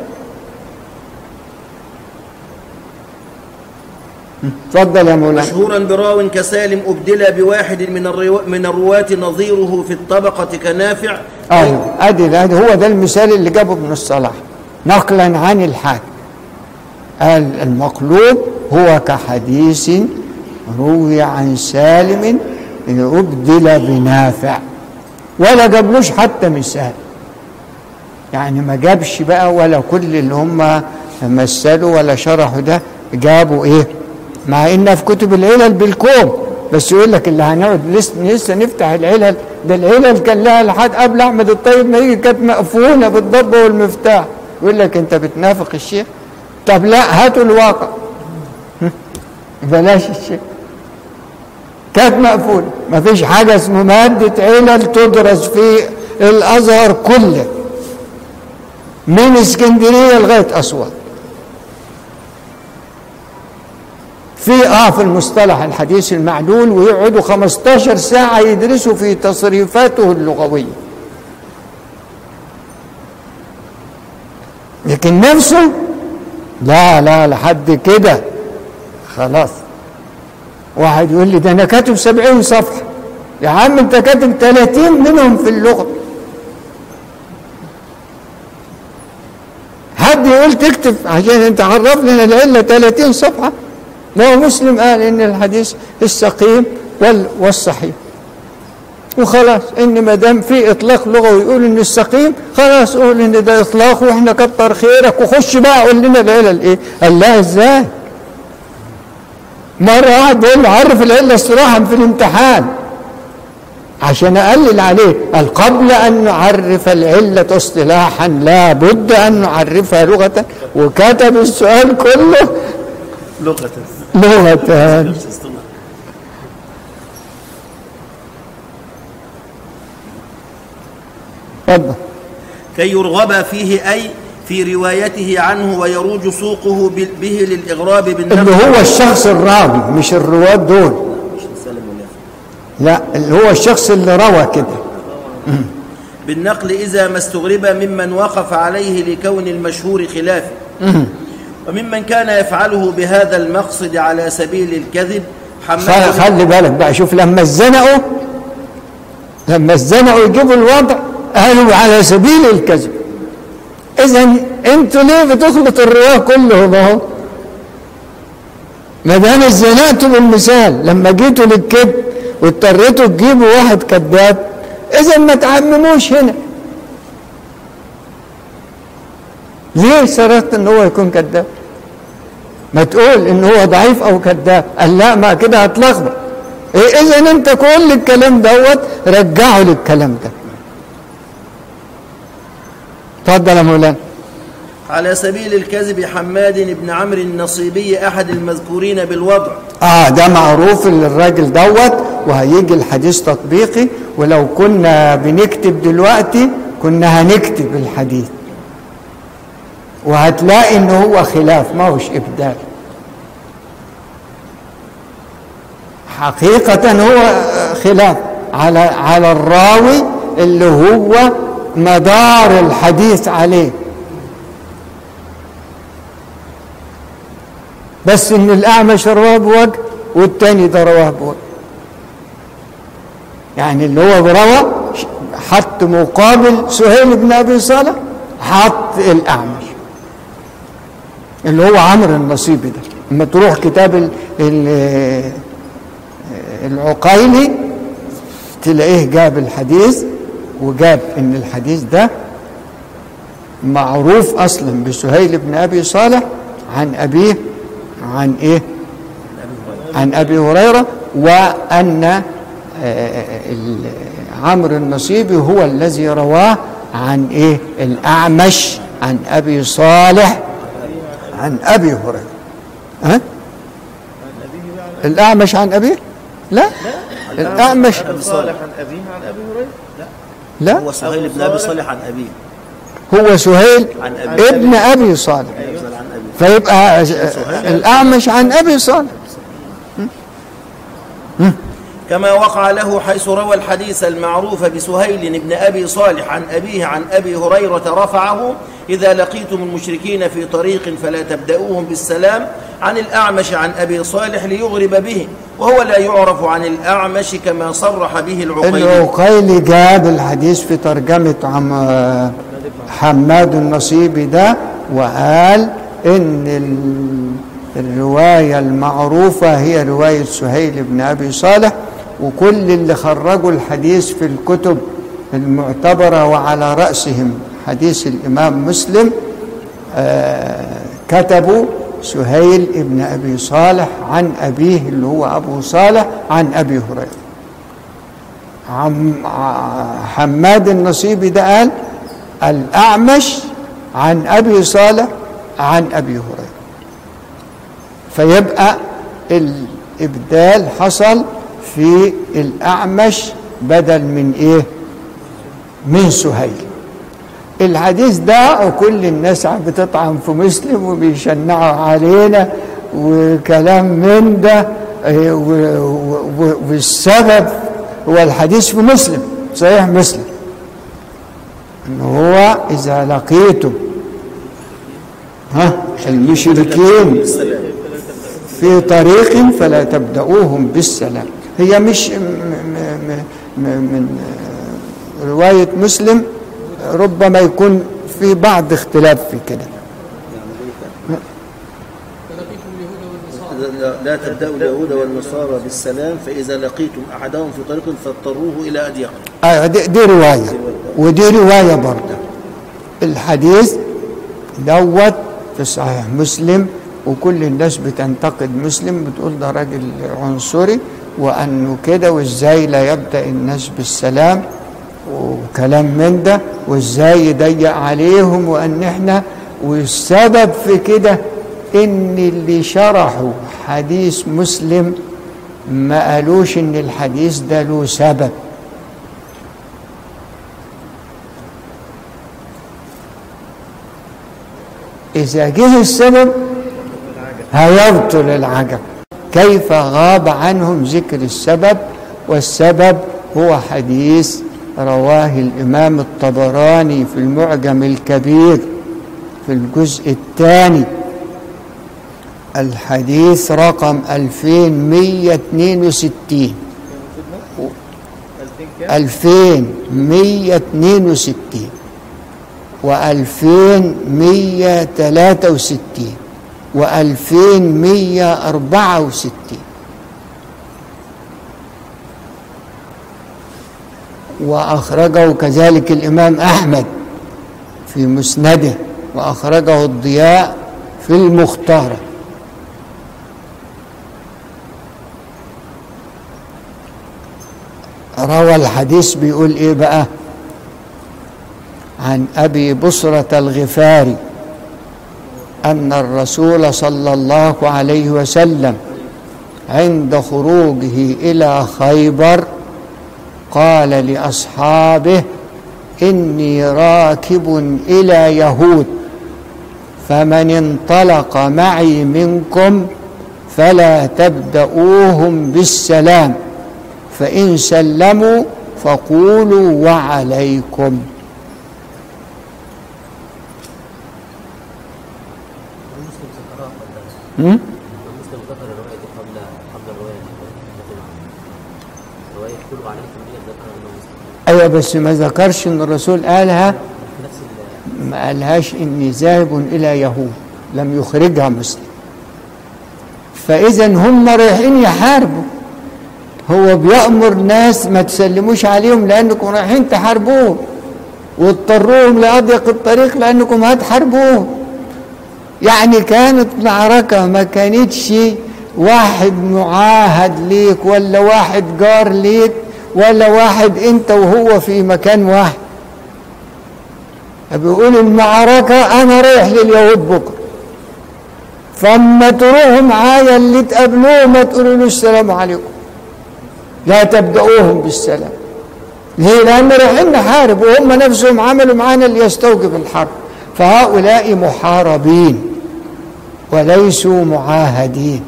تفضل يا مولانا مشهورا براو كسالم أبدل بواحد من الرو... من الرواة نظيره في الطبقة كنافع ايوه ادي ادي هو ده المثال اللي جابه ابن الصلاح نقلا عن الحاكم قال المقلوب هو كحديث روي عن سالم أبدل بنافع ولا جابلوش حتى مثال يعني ما جابش بقى ولا كل اللي هم مثلوا ولا شرحوا ده جابوا ايه مع ان في كتب العلل بالكوم بس يقول لك اللي هنقعد لسه لسه نفتح العلل ده العلل كان لها لحد قبل احمد الطيب ما يجي كانت مقفوله بالضب والمفتاح يقول لك انت بتنافق الشيخ طب لا هاتوا الواقع بلاش الشيخ كانت مقفوله ما فيش حاجه اسمه ماده علل تدرس في الازهر كله من اسكندريه لغايه اسوان في اه في المصطلح الحديث المعلول ويقعدوا 15 ساعه يدرسوا في تصريفاته اللغويه لكن نفسه لا لا لحد كده خلاص واحد يقول لي ده انا كاتب 70 صفحه يا عم انت كاتب 30 منهم في اللغه حد يقول تكتب عشان انت عرف لنا العله 30 صفحه ما هو مسلم قال ان الحديث السقيم وال والصحيح وخلاص ان ما دام في اطلاق لغوي يقول ان السقيم خلاص قول ان ده اطلاق واحنا كتر خيرك وخش بقى قول لنا العلل ايه قال لا ازاي مره واحد بيقول له عرف العله اصطلاحا في الامتحان عشان اقلل عليه قال قبل ان نعرف العله اصطلاحا لا بد ان نعرفها لغه وكتب السؤال كله لغة لغتان اتفضل كي يرغب فيه أي في روايته عنه ويروج سوقه بال- به للإغراب بالنقل اللي هو الشخص الراوي مش الرواة دول لا اللي هو الشخص اللي روى كده بالنقل إذا ما استغرب ممن وقف عليه لكون المشهور خلافه وممن كان يفعله بهذا المقصد على سبيل الكذب خ- حمله خلي بالك بقى شوف لما اتزنقوا لما اتزنقوا يجيبوا الوضع قالوا على سبيل الكذب اذا انتوا ليه بتخلط الرواه كلهم اهو ما دام اتزنقتوا بالمثال لما جيتوا للكذب واضطريتوا تجيبوا واحد كذاب اذا ما تعمموش هنا ليه شرطت ان هو يكون كذاب ما تقول ان هو ضعيف او كذاب قال لا ما كده هتلخبط إيه اذا انت كل الكلام دوت رجعه للكلام ده اتفضل يا مولانا على سبيل الكذب حماد بن عمرو النصيبي أحد المذكورين بالوضع اه ده معروف للراجل دوت وهيجي الحديث تطبيقي ولو كنا بنكتب دلوقتي كنا هنكتب الحديث وهتلاقي ان هو خلاف ما هوش ابدال حقيقة هو خلاف على على الراوي اللي هو مدار الحديث عليه بس ان الاعمش رواه بوجه والتاني ده رواه بوجه يعني اللي هو روى حط مقابل سهيل بن ابي صالح حط الاعمش اللي هو عمرو النصيبي ده لما تروح كتاب ال- ال- العقيلي تلاقيه جاب الحديث وجاب ان الحديث ده معروف اصلا بسهيل بن ابي صالح عن ابيه عن ايه عن ابي هريره وان آه، ال- عمرو النصيبي هو الذي رواه عن ايه الاعمش عن ابي صالح عن ابي هريره ها الاعمش عن ابيه لا الاعمش أبي صالح عن أبيه عن أبي هريرة لا هو سهيل بن ابي صالح عن ابيه هو سهيل عن أبي. ابن ابي صالح يفضل عن ابيه فيبقى الاعمش عن ابي صالح كما وقع له حيث روى الحديث المعروف بسهيل بن ابي صالح عن ابيه عن ابي هريره رفعه اذا لقيتم المشركين في طريق فلا تبداوهم بالسلام عن الاعمش عن ابي صالح ليغرب به وهو لا يعرف عن الاعمش كما صرح به العقيلي العقيلي جاب الحديث في ترجمة عم حماد النصيبي ده وقال إن ال- الرواية المعروفة هي رواية سهيل بن أبي صالح وكل اللي خرجوا الحديث في الكتب المعتبرة وعلى رأسهم حديث الإمام مسلم آه، كتبوا سهيل بن أبي صالح عن أبيه اللي هو أبو صالح عن أبي هريرة عم ع- حماد النصيبي ده قال الأعمش عن أبي صالح عن أبي هريرة فيبقى الإبدال حصل في الأعمش بدل من إيه من سهيل الحديث ده وكل الناس بتطعن في مسلم وبيشنعوا علينا وكلام من ده إيه، و- و- و- والسبب هو الحديث في مسلم صحيح مسلم ان هو اذا لقيتم ها المشركين في طريق فلا تبدأوهم بالسلام هي مش م- م- م- من آه، رواية مسلم ربما يكون في بعض اختلاف في كده فلقيتم اليهود والنصارى لا تبداوا اليهود والنصارى بالسلام فاذا لقيتم احدهم في طريق فاضطروه الى اضيقه آه دي, دي رواية ودي رواية برضه الحديث دوت في صحيح مسلم وكل الناس بتنتقد مسلم بتقول ده راجل عنصري وانه كده وازاي لا يبدا الناس بالسلام وكلام من ده وازاي يضيق عليهم وان احنا والسبب في كده ان اللي شرحوا حديث مسلم ما قالوش ان الحديث ده له سبب إذا جه السبب هيبطل العجب كيف غاب عنهم ذكر السبب والسبب هو حديث رواه الإمام الطبراني في المعجم الكبير في الجزء الثاني الحديث رقم 2162 2162 وألفين مية تلاتة وستين وألفين مية أربعة وستين وأخرجه كذلك الإمام أحمد في مسنده وأخرجه الضياء في المختارة روى الحديث بيقول إيه بقى عن ابي بصره الغفاري ان الرسول صلى الله عليه وسلم عند خروجه الى خيبر قال لاصحابه اني راكب الى يهود فمن انطلق معي منكم فلا تبدأوهم بالسلام فإن سلموا فقولوا وعليكم مسلم ذكرها قبل م? مسلم ذكر الرواية دي قبل قبل الرواية دي رواية كله عليكم دي ذكرها الإمام مسلم ايوه بس ما ذكرش ان الرسول قالها في نفس ال ما قالهاش اني ذاهب الى يهود لم يخرجها مسلم فاذا هم رايحين يحاربوا هو بيأمر ناس ما تسلموش عليهم لانكم رايحين تحاربوهم واضطروهم لأضيق الطريق لانكم هتحاربوهم يعني كانت معركة ما كانتش واحد معاهد ليك ولا واحد جار ليك ولا واحد انت وهو في مكان واحد بيقول المعركة أنا رايح لليهود بكرة فأما تروحوا معايا اللي تقابلوه ما تقولوا له السلام عليكم لا تبدأوهم بالسلام ليه؟ لأن رايحين نحارب وهم نفسهم عملوا معانا اللي يستوجب الحرب فهؤلاء محاربين وليسوا معاهدين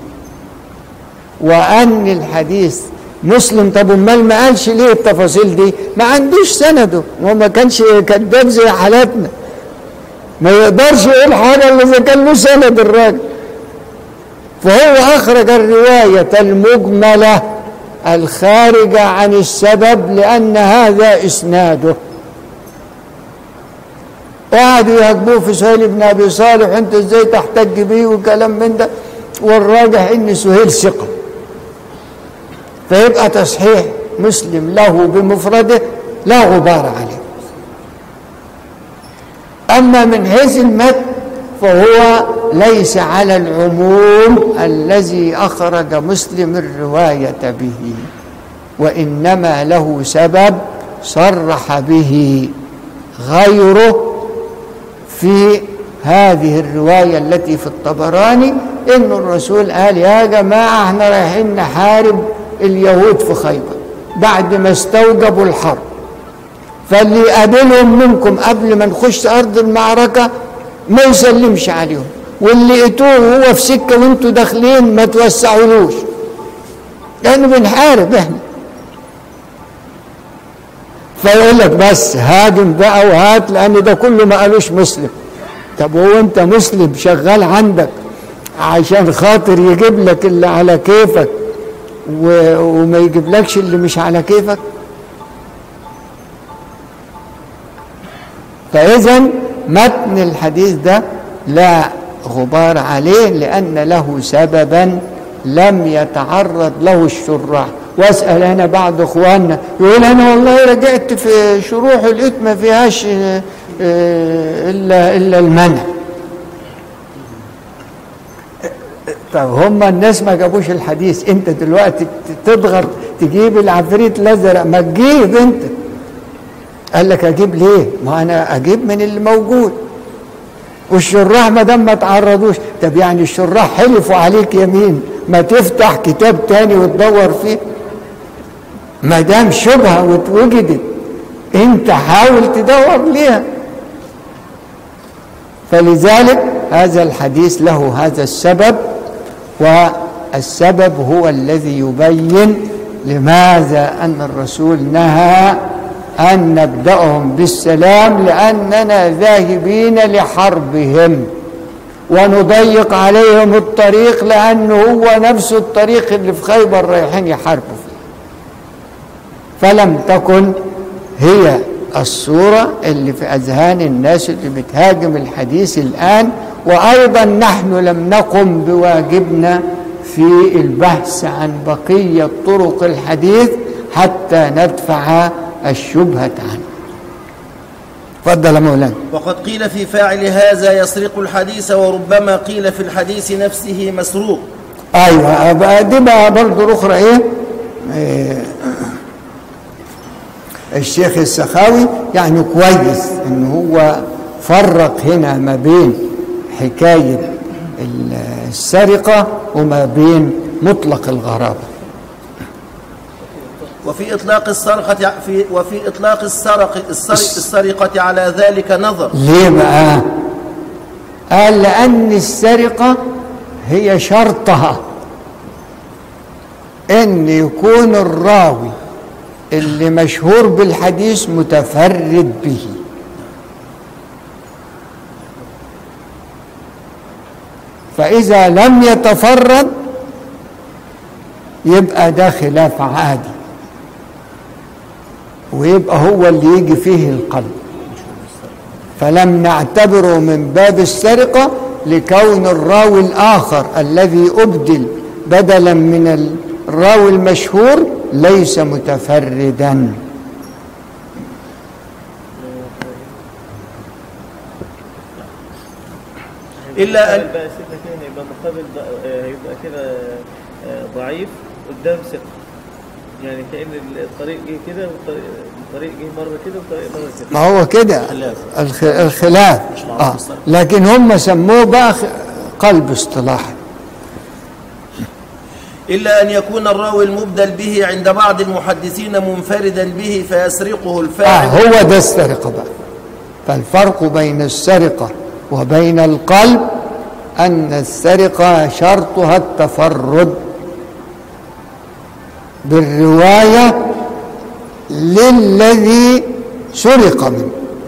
وأن الحديث مسلم طب امال ما قالش ليه التفاصيل دي ما عندوش سنده وما كانش كذاب زي حالاتنا ما يقدرش يقول حاجه الا اذا كان له سند الراجل فهو اخرج الروايه المجمله الخارجه عن السبب لان هذا اسناده قعدوا يهاجموه في سهيل بن ابي صالح انت ازاي تحتج بيه وكلام من ده والراجح ان سهيل ثقه فيبقى تصحيح مسلم له بمفرده لا غبار عليه أما من حيث المتن فهو ليس على العموم الذي أخرج مسلم الرواية به وإنما له سبب صرح به غيره في هذه الرواية التي في الطبراني إن الرسول قال يا جماعة احنا رايحين نحارب اليهود في خيبر بعد ما استوجبوا الحرب فاللي يقابلهم منكم قبل ما نخش أرض المعركة ما يسلمش عليهم واللي لقيتوه وهو في سكة وانتوا داخلين ما توسعولوش لأنه بنحارب احنا فيقول لك بس هاجم بقى وهات لأن ده كله ما قالوش مسلم طب هو انت مسلم شغال عندك عشان خاطر يجيب لك اللي على كيفك و... وما يجيبلكش اللي مش على كيفك فإذا متن الحديث ده لا غبار عليه لأن له سببا لم يتعرض له الشراح واسأل أنا بعض إخواننا يقول أنا والله رجعت في شروح لقيت ما فيهاش آه، آه، إلا إلا المنع طب هم الناس ما جابوش الحديث انت دلوقتي تضغط تجيب العفريت الازرق ما تجيب انت قال لك اجيب ليه ما انا اجيب من اللي موجود والشراح ما دام ما تعرضوش طب يعني الشراح حلفوا عليك يمين ما تفتح كتاب تاني وتدور فيه ما دام شبهه واتوجدت انت حاول تدور ليها فلذلك هذا الحديث له هذا السبب والسبب هو الذي يبين لماذا أن الرسول نهى أن نبدأهم بالسلام لأننا ذاهبين لحربهم ونضيق عليهم الطريق لأنه هو نفس الطريق اللي في خيبر رايحين يحاربوا فيه فلم تكن هي الصورة اللي في أذهان الناس اللي بتهاجم الحديث الآن وأيضا نحن لم نقم بواجبنا في البحث عن بقية طرق الحديث حتى ندفع الشبهة عنه تفضل يا مولانا وقد قيل في فاعل هذا يسرق الحديث وربما قيل في الحديث نفسه مسروق ايوه بقى دي بقى برضه اخرى ايه, إيه الشيخ السخاوي يعني كويس ان هو فرق هنا ما بين حكايه السرقه وما بين مطلق الغرابه وفي إطلاق السرقة في وفي إطلاق السرق السرق السرقة على ذلك نظر ليه بقى قال لان السرقه هي شرطها ان يكون الراوي اللي مشهور بالحديث متفرد به فإذا لم يتفرد يبقى ده خلاف عادي ويبقى هو اللي يجي فيه القلب فلم نعتبره من باب السرقة لكون الراوي الآخر الذي أبدل بدلا من الراوي المشهور ليس متفردا إلا أن يبقى سيدنا كده هيبقى مقابل ض- آه، هيبقى كده آه، ضعيف قدام ثقة يعني كأن الطريق جه كده والطريق الطريق جه مرة كده والطريق مرة كده ما هو كده خلاف. الخ- الخلاف معروف آه. بالصرف. لكن هم سموه بقى خ- قلب اصطلاحي إلا أن يكون الراوي المبدل به عند بعض المحدثين منفردا به فيسرقه آه الفاعل هو ده السرقة بقى فالفرق بين السرقة وبين القلب أن السرقة شرطها التفرد بالرواية للذي سرق منه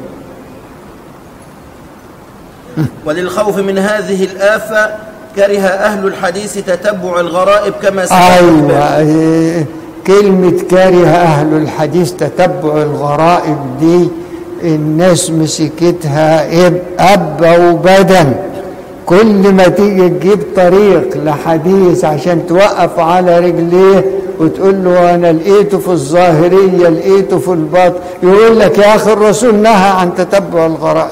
وللخوف من هذه الآفة كره أهل الحديث تتبع الغرائب كما سبق أيوة إيه، كلمة كره أهل الحديث تتبع الغرائب دي الناس مسكتها إب أب وبدن كل ما تيجي تجيب طريق لحديث عشان توقف على رجليه وتقول له أنا لقيته في الظاهرية لقيته في الباطن يقول لك يا أخي الرسول نهى عن تتبع الغرائب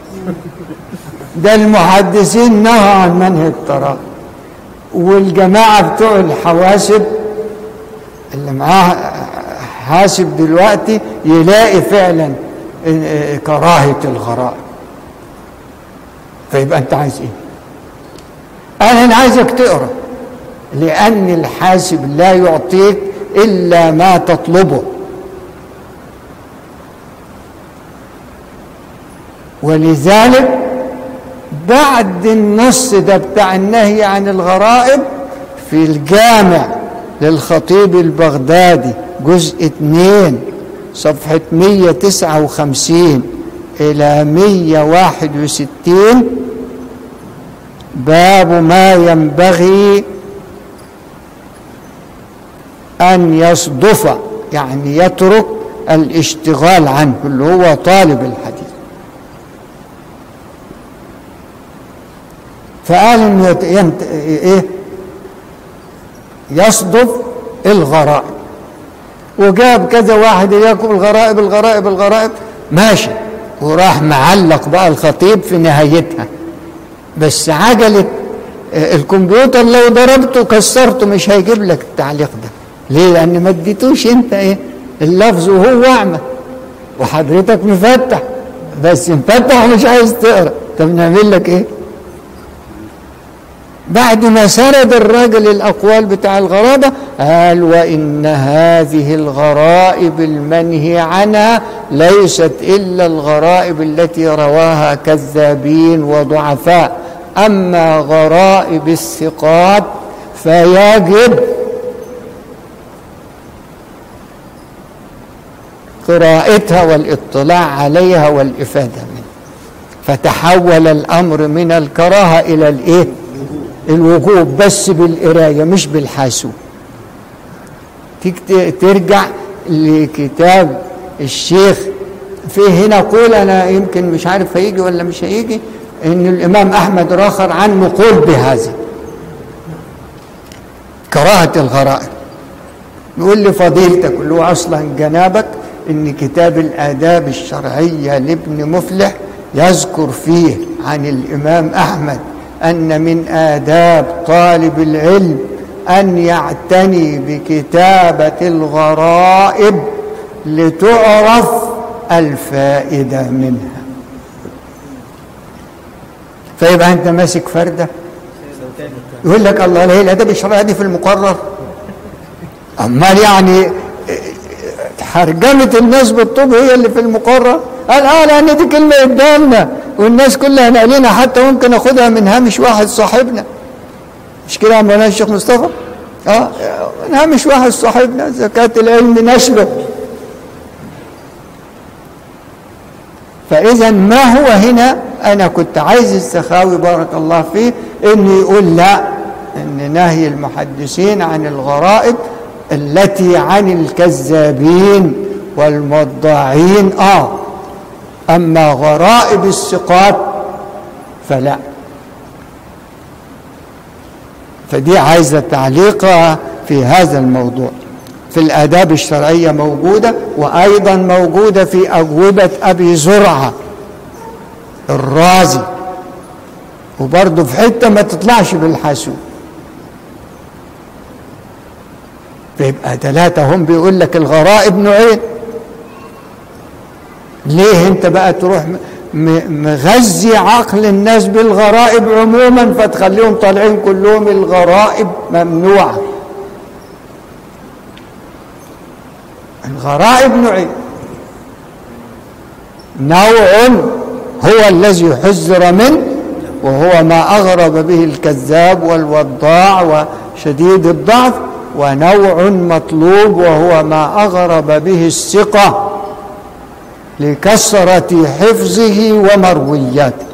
ده المحدثين نهوا عن منهج التراخي والجماعة بتوع الحواسب اللي معاه حاسب دلوقتي يلاقي فعلا آه، كراهية الغرائب فيبقى انت عايز ايه انا عايزك تقرا لان الحاسب لا يعطيك الا ما تطلبه ولذلك بعد النص ده بتاع النهي عن الغرائب في الجامع للخطيب البغدادي جزء 2 صفحة 159 إلى 161 باب ما ينبغي أن يصدف يعني يترك الاشتغال عنه اللي هو طالب الحديث فقال انه يت- ينت... ايه يصدف الغرائب وجاب كذا واحد ياكل الغرائب الغرائب الغرائب ماشي وراح معلق بقى الخطيب في نهايتها بس عجلة آه، الكمبيوتر لو ضربته كسرته مش هيجيب لك التعليق ده ليه لان ما اديتوش انت ايه اللفظ وهو اعمى وحضرتك مفتح بس مفتح ومش عايز تقرا طب نعمل لك ايه بعد ما سرد الراجل الأقوال بتاع الغرابة قال وإن هذه الغرائب المنهي عنها ليست إلا الغرائب التي رواها كذابين وضعفاء أما غرائب الثقات فيجب قراءتها والاطلاع عليها والإفادة منها فتحول الأمر من الكراهة إلى الإيه؟ الوجوب بس بالقرايه مش بالحاسوب تيجي ت- ترجع لكتاب الشيخ في هنا قول انا يمكن مش عارف هيجي ولا مش هيجي ان الامام احمد راخر عنه قول بهذا كراهه الغرائب يقول لي فضيلتك اللي هو اصلا جنابك ان كتاب الاداب الشرعيه لابن مفلح يذكر فيه عن الامام احمد ان من اداب طالب العلم ان يعتني بكتابه الغرائب لتعرف الفائده منها فيبقى انت ماسك فرده يقول لك الله ليه الاداب الشرعيه دي في المقرر امال يعني حرجمه الناس بالطب هي اللي في المقرر قال اه لان دي كلمه قدامنا والناس كلها ناقلينها حتى ممكن اخدها من هامش واحد صاحبنا مش كده يا مولانا الشيخ مصطفى اه من هامش واحد صاحبنا زكاه العلم نشره فإذا ما هو هنا أنا كنت عايز السخاوي بارك الله فيه إنه يقول لا إن نهي المحدثين عن الغرائب التي عن الكذابين والمضاعين آه أما غرائب الثقات فلا فدي عايزة تعليق في هذا الموضوع في الآداب الشرعية موجودة وأيضا موجودة في أجوبة أبي زرعة الرازي وبرضه في حتة ما تطلعش بالحاسوب فيبقى ثلاثة هم بيقول لك الغرائب نوعين ليه انت بقى تروح م- مغذي عقل الناس بالغرائب عموما فتخليهم طالعين كلهم الغرائب ممنوعة الغرائب نوعين نوع هو الذي حذر منه وهو ما أغرب به الكذاب والوضاع وشديد الضعف ونوع مطلوب وهو ما أغرب به الثقة لكثرة حفظه ومروياته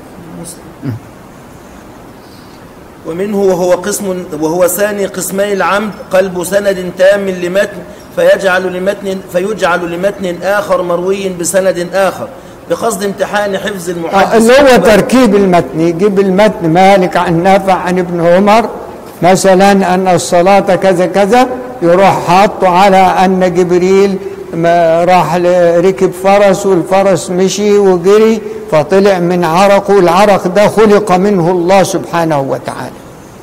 ومنه وهو قسم وهو ثاني قسمي العمد قلب سند تام لمتن فيجعل لمتن فيجعل لمتن آخر مروي بسند آخر بقصد امتحان حفظ آه، المحدث اللي هو تركيب المتن يجيب المتن مالك عن نافع عن ابن عمر مثلا أن الصلاة كذا كذا يروح حاطه على أن جبريل ما راح ل- ركب فرس والفرس مشي وجري فطلع من عرقه العرق ده خلق منه الله سبحانه وتعالى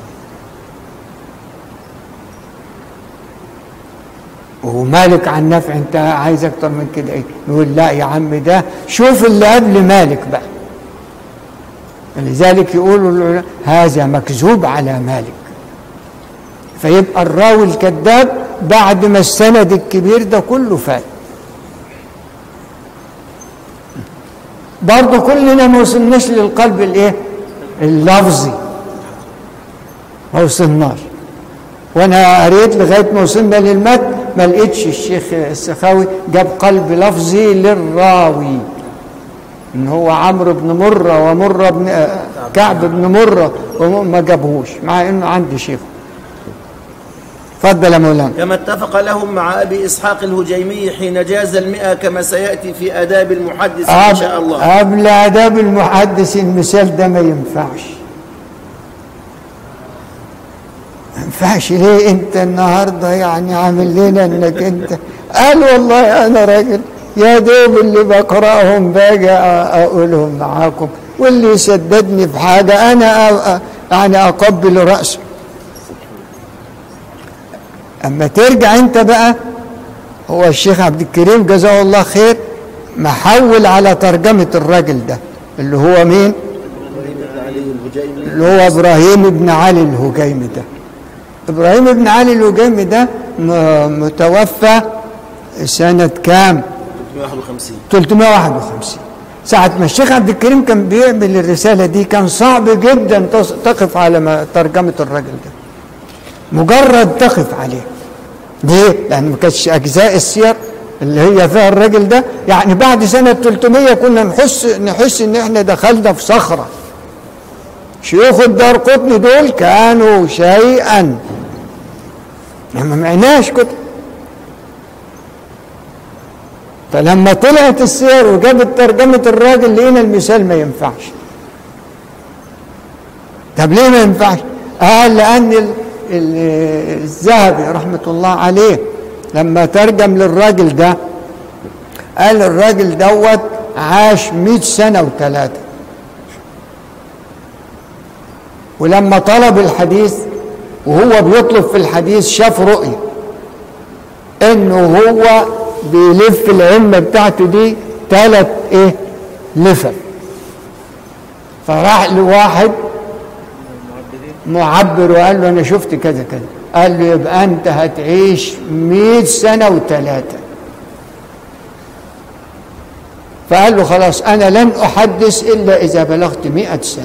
ومالك عن نفع انت عايز اكتر من كده ايه يقول لا يا عم ده شوف اللي قبل مالك بقى لذلك يقولوا العلماء هذا مكذوب على مالك فيبقى الراوي الكذاب بعد ما السند الكبير ده كله فات برضه كلنا ما وصلناش للقلب الايه اللفظي ما وصلناش وانا قريت لغايه ما وصلنا للمتن ما لقيتش الشيخ السخاوي جاب قلب لفظي للراوي ان هو عمرو بن مره ومره بن آه، كعب بن مره وما جابهوش مع انه عندي شيخ اتفضل يا مولانا كما اتفق لهم مع أبي إسحاق الهجيمي حين جاز المئة كما سيأتي في آداب المحدث إن شاء الله قبل آداب المحدث المثال ده ما ينفعش ما ينفعش ليه انت النهارده يعني عامل لنا انك انت قال والله انا راجل يا دوب اللي بقراهم باجي أ- اقولهم معاكم واللي يسددني في حاجه انا أ- أ- يعني اقبل راسه اما ترجع انت بقى هو الشيخ عبد الكريم جزاه الله خير محول على ترجمة الراجل ده اللي هو مين اللي هو إبراهيم بن علي الهجيمي ده إبراهيم بن علي الهجيمي ده م- متوفى سنة كام 351 351 ساعة ما الشيخ عبد الكريم كان بيعمل الرسالة دي كان صعب جدا تص- تقف على ما- ترجمة الراجل ده مجرد تقف عليه ليه؟ لأن ما كانتش أجزاء السير اللي هي فيها الراجل ده يعني بعد سنة 300 كنا نحس نحس إن إحنا دخلنا في صخرة شيوخ الدار قطن دول كانوا شيئا ما معناش كده فلما طلعت السير وجابت ترجمة الراجل لقينا المثال ما ينفعش طب ليه ما ينفعش؟ قال لأن ال- ال- الذهبي رحمة الله عليه لما ترجم للراجل ده قال الراجل دوت عاش مئة سنة وثلاثة ولما طلب الحديث وهو بيطلب في الحديث شاف رؤية انه هو بيلف العمة بتاعته دي ثلاث ايه لفف فراح لواحد معبر وقال له انا شفت كذا كذا قال له يبقى انت هتعيش مئة سنة وثلاثة فقال له خلاص انا لن احدث الا اذا بلغت مئة سنة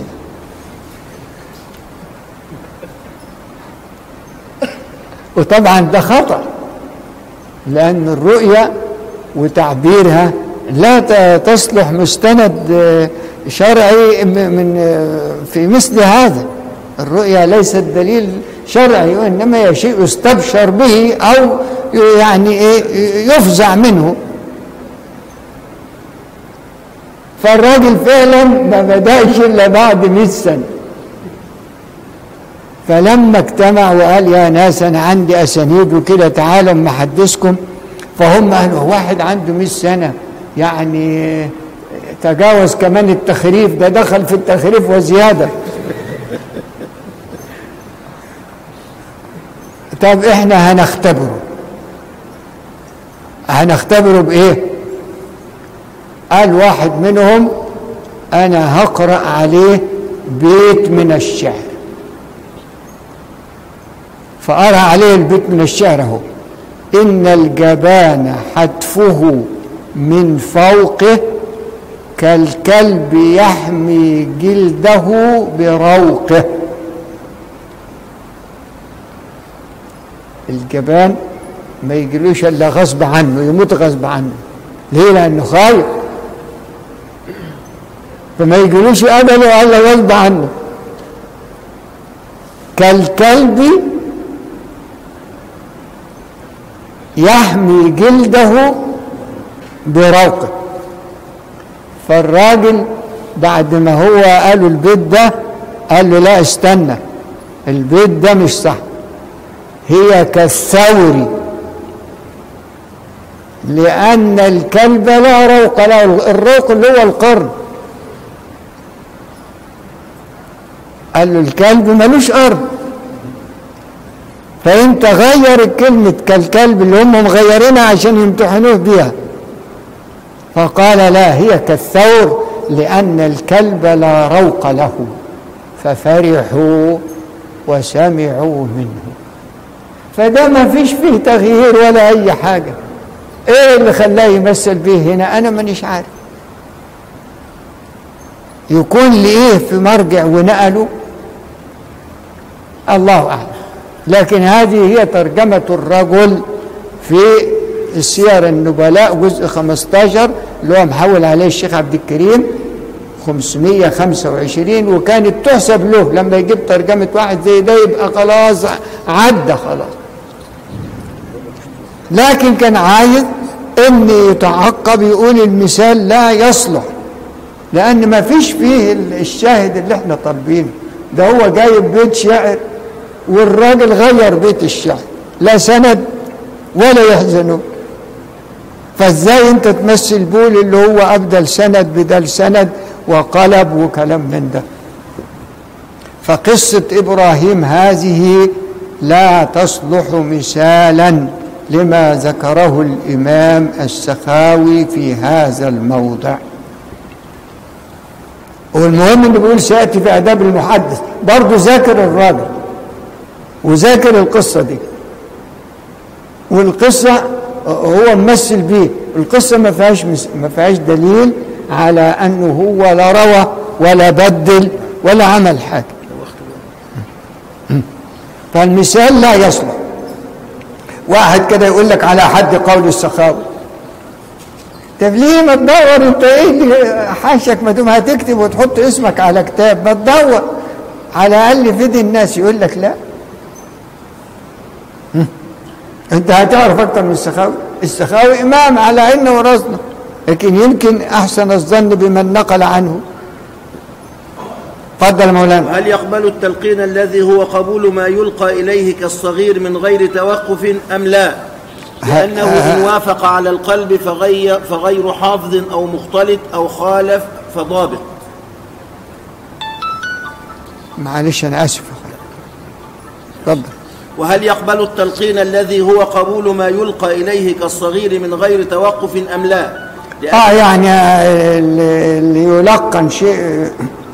وطبعا ده خطأ لأن الرؤية وتعبيرها لا ت- تصلح مستند آه، شرعي م- من آه، في مثل هذا الرؤيا ليست دليل شرعي وإنما هي شيء يستبشر به أو يعني إيه يفزع منه فالراجل فعلا ما بدأش إلا بعد 100 سنة فلما اجتمع وقال يا ناس أنا عندي أسانيد وكده تعالوا أما أحدثكم فهم قالوا واحد عنده 100 سنة يعني تجاوز كمان التخريف ده دخل في التخريف وزيادة طب احنا هنختبره هنختبره بايه قال واحد منهم انا هقرا عليه بيت من الشعر فقرا عليه البيت من الشعر اهو ان الجبان حتفه من فوقه كالكلب يحمي جلده بروقه الجبان ما يجريش الا غصب عنه يموت غصب عنه ليه لانه خايف فما يجريش ابدا الا غصب عنه كالكلب يحمي جلده بروقه فالراجل بعد ما هو قالوا البيت ده قال له لا استنى البيت ده مش صح هي كالثور لأن الكلب لا روق له الروق اللي هو القرن قال له الكلب ملوش قرن فانت غير كلمة كالكلب اللي هم مغيرينها عشان يمتحنوه بيها فقال لا هي كالثور لأن الكلب لا روق له ففرحوا وسمعوا منه فده ما فيش فيه تغيير ولا أي حاجة إيه اللي خلاه يمثل به هنا أنا مانيش عارف يكون لإيه في مرجع ونقله الله أعلم لكن هذه هي ترجمة الرجل في السير النبلاء جزء 15 اللي هو محول عليه الشيخ عبد الكريم 525 وكانت تحسب له لما يجيب ترجمة واحد زي ده يبقى خلاص عدى خلاص لكن كان عايز ان يتعقب يقول المثال لا يصلح لان ما فيش فيه الشاهد اللي احنا طالبينه ده هو جايب بيت شعر والراجل غير بيت الشعر لا سند ولا يحزنون فازاي انت تمثل بول اللي هو ابدل سند بدل سند وقلب وكلام من ده فقصة ابراهيم هذه لا تصلح مثالا لما ذكره الامام السخاوي في هذا الموضع والمهم انه بيقول سياتي في اداب المحدث برضه ذاكر الراجل وذاكر القصه دي والقصه هو ممثل بيه القصه ما فيهاش ما فيهاش دليل على انه هو لا روى ولا بدل ولا عمل حاجه فالمثال لا يصلح واحد كده يقول لك على حد قول السخاوي طب ليه ما تدور انت ايه اللي حاشك ما دام هتكتب وتحط اسمك على كتاب ما تدور على الاقل فيدي الناس يقول لك لا انت هتعرف اكتر من السخاوي السخاوي امام على عيننا وراسنا لكن يمكن احسن الظن بمن نقل عنه تفضل مولانا هل يقبل التلقين الذي هو قبول ما يلقى إليه كالصغير من غير توقف أم لا لأنه إن وافق على القلب فغير, فغير حافظ أو مختلط أو خالف فضابط معلش انا اسف تفضل وهل يقبل التلقين الذي هو قبول ما يلقى إليه كالصغير من غير توقف أم لا لأن اه يعني اللي اللي يلقن شيء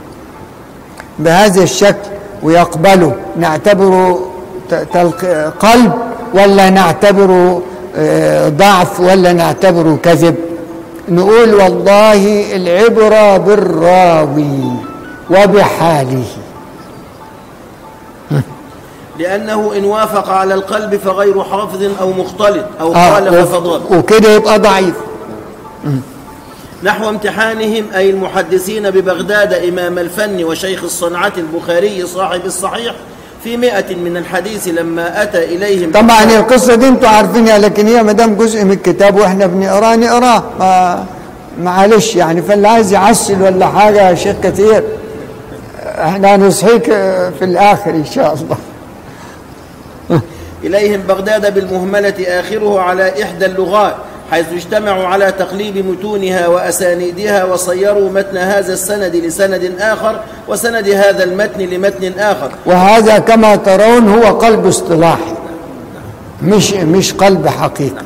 بهذا الشكل ويقبله نعتبره ت- تلق- قلب ولا نعتبره آه، ضعف ولا نعتبره كذب نقول والله العبرة بالراوي وبحاله لأنه إن وافق على القلب فغير حافظ أو مختلط أو آه خالف وف- فضابط وكده يبقى ضعيف نحو امتحانهم أي المحدثين ببغداد إمام الفن وشيخ الصنعة البخاري صاحب الصحيح في مئة من الحديث لما أتى إليهم طبعا القصة دي انتوا عارفينها لكن هي ما دام جزء من الكتاب واحنا بنقراه نقراه ما معلش يعني فاللي عايز يعسل ولا حاجة يا شيخ كثير احنا هنصحيك في الآخر إن شاء الله إليهم بغداد بالمهملة آخره على إحدى اللغات حيث اجتمعوا على تقليب متونها وأسانيدها وصيروا متن هذا السند لسند آخر وسند هذا المتن لمتن آخر وهذا كما ترون هو قلب اصطلاحي مش مش قلب حقيقي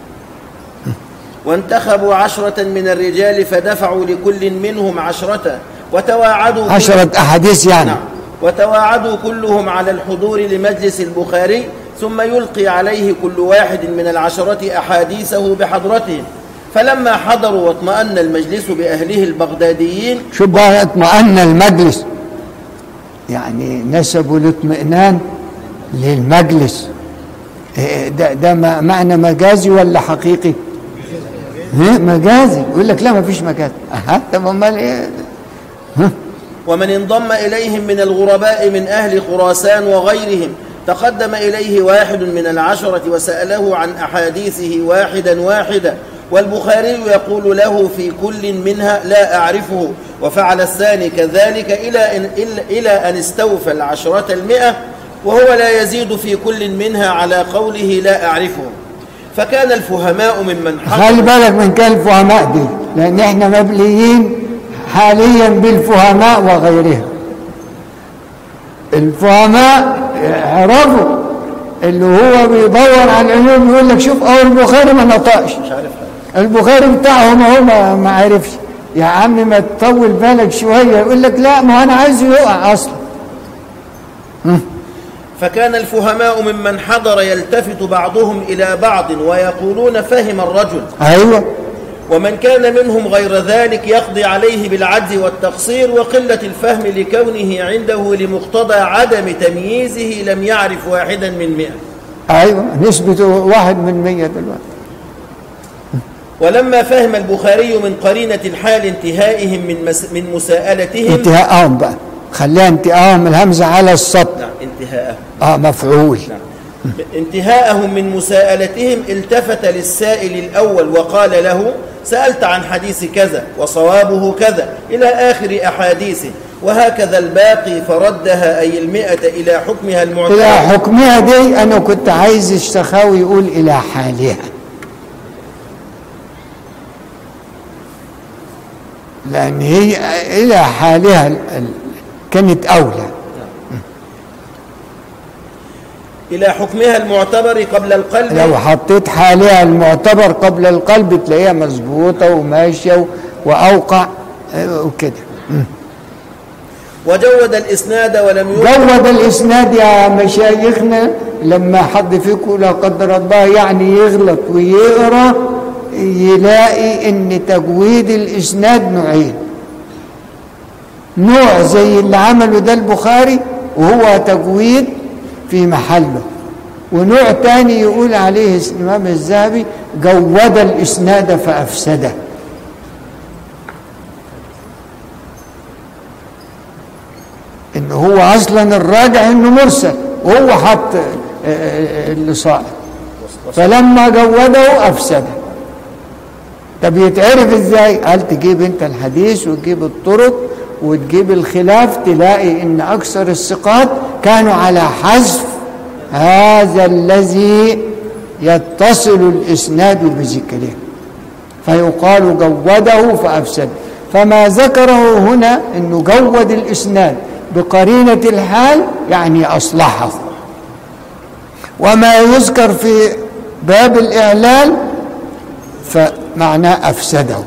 وانتخبوا عشرة من الرجال فدفعوا لكل منهم عشرة وتواعدوا عشرة أحاديث يعني نعم وتواعدوا كلهم على الحضور لمجلس البخاري ثم يلقي عليه كل واحد من العشرة أحاديثه بحضرتهم فلما حضروا واطمأن المجلس بأهله البغداديين شوف بقى اطمأن المجلس يعني نسبوا الاطمئنان للمجلس إيه ده ده ما- معنى مجازي ولا حقيقي؟ ها مجازي يقول لك لا ما فيش مجاز اها طب امال ايه؟ ومن انضم إليهم من الغرباء من أهل خراسان وغيرهم تقدم إليه واحد من العشرة وسأله عن أحاديثه واحدا واحدا والبخاري يقول له في كل منها لا أعرفه وفعل الثاني كذلك إلى أن, إلا- إلى أن استوفى العشرة المئة وهو لا يزيد في كل منها على قوله لا أعرفه فكان الفهماء ممن خلي حضر بالك من كان الفهماء دي لان احنا مبليين حاليا بالفهماء وغيرهم الفهماء عرفوا اللي هو بيدور على العلوم يقول لك شوف اول البخاري ما نطقش مش عارف البخاري بتاعهم هو ما, ما عرفش يا عم ما تطول بالك شويه يقول لك لا ما انا عايزه يقع اصلا فكان الفهماء ممن حضر يلتفت بعضهم إلى بعض ويقولون فهم الرجل ايوه ومن كان منهم غير ذلك يقضي عليه بالعجز والتقصير وقلة الفهم لكونه عنده لمقتضى عدم تمييزه لم يعرف واحدا من مئة ايوه نسبته واحد من مية دلوقتي ولما فهم البخاري من قرينة الحال انتهائهم من, مس من مساءلتهم انتهاءهم بقى خليها انتهاءهم الهمزه على السطر نعم انتهاءهم اه مفعول نعم. انتهاءهم من مساءلتهم التفت للسائل الأول وقال له سألت عن حديث كذا وصوابه كذا إلى آخر أحاديثه وهكذا الباقي فردها أي المئة إلى حكمها إلى المعتبر حكمها دي أنا كنت عايز السخاوي يقول إلى حالها لأن هي إلى حالها ال- ال- كانت أولى إلى حكمها المعتبر قبل القلب لو حطيت حالها المعتبر قبل القلب تلاقيها مظبوطة وماشية و- وأوقع آه، وكده وجود الإسناد ولم يوجد جود الإسناد يا مشايخنا لما حد فيكم لا قدر الله يعني يغلط ويقرأ يلاقي إن تجويد الإسناد نوعين نوع زي اللي عمله ده البخاري وهو تجويد في محله ونوع تاني يقول عليه الإمام الذهبي جود الإسناد فأفسده ان هو اصلا الراجع انه مرسل وهو حط آه، آه، اللي صاعد فلما جوده افسده طب يتعرف ازاي قال تجيب انت الحديث وتجيب الطرق وتجيب الخلاف تلاقي ان اكثر الثقات كانوا على حذف هذا الذي يتصل الاسناد بذكره فيقال جوده فافسده فما ذكره هنا انه جود الاسناد بقرينه الحال يعني اصلحه وما يذكر في باب الاعلال فمعناه افسده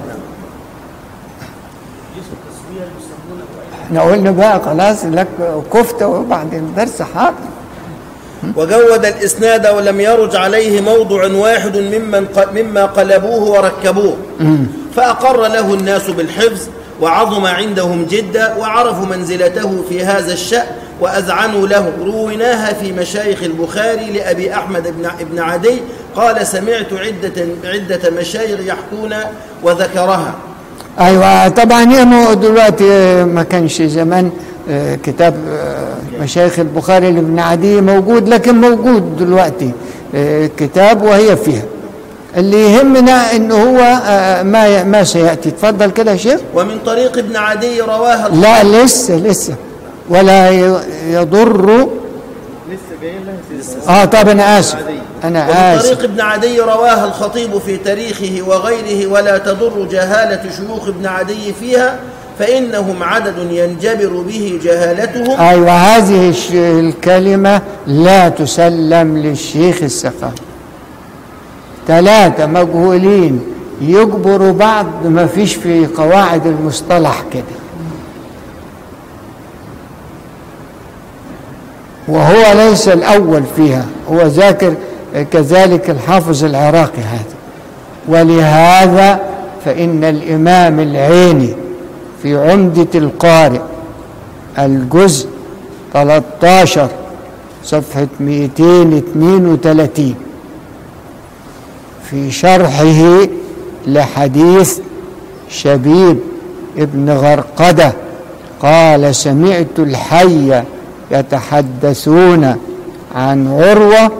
احنا قلنا بقى خلاص لك كفته وبعد الدرس حاضر وجود الإسناد ولم يرج عليه موضع واحد ممن ق- مما قلبوه وركبوه فأقر له الناس بالحفظ وعظم عندهم جدا وعرفوا منزلته في هذا الشأن وأذعنوا له رويناها في مشايخ البخاري لأبي أحمد بن ابن عدي قال سمعت عدة, عدة مشايخ يحكون وذكرها ايوه طبعا هي مو دلوقتي ما كانش زمان آه، كتاب آه، مشايخ البخاري لابن عدي موجود لكن موجود دلوقتي آه، كتاب وهي فيها اللي يهمنا انه هو آه، ما ما سياتي اتفضل كده يا شيخ ومن طريق ابن عدي رواها لا لسه لسه ولا ي- يضر لسه جايين لها سيدنا اه طب انا اسف عدي. انا ومن اسف طريق ابن عدي رواها الخطيب في تاريخه وغيره ولا تضر جهالة شيوخ ابن عدي فيها فإنهم عدد ينجبر به جهالتهم ايوه هذه الش- الكلمه لا تسلم للشيخ السقاف ثلاثه مجهولين يجبروا بعض ما فيش في قواعد المصطلح كده وهو ليس الاول فيها هو ذاكر كذلك الحافظ العراقي هذا ولهذا فان الامام العيني في عمده القارئ الجزء 13 صفحة 232 في شرحه لحديث شبيب ابن غرقدة قال سمعت الحي يتحدثون عن عروة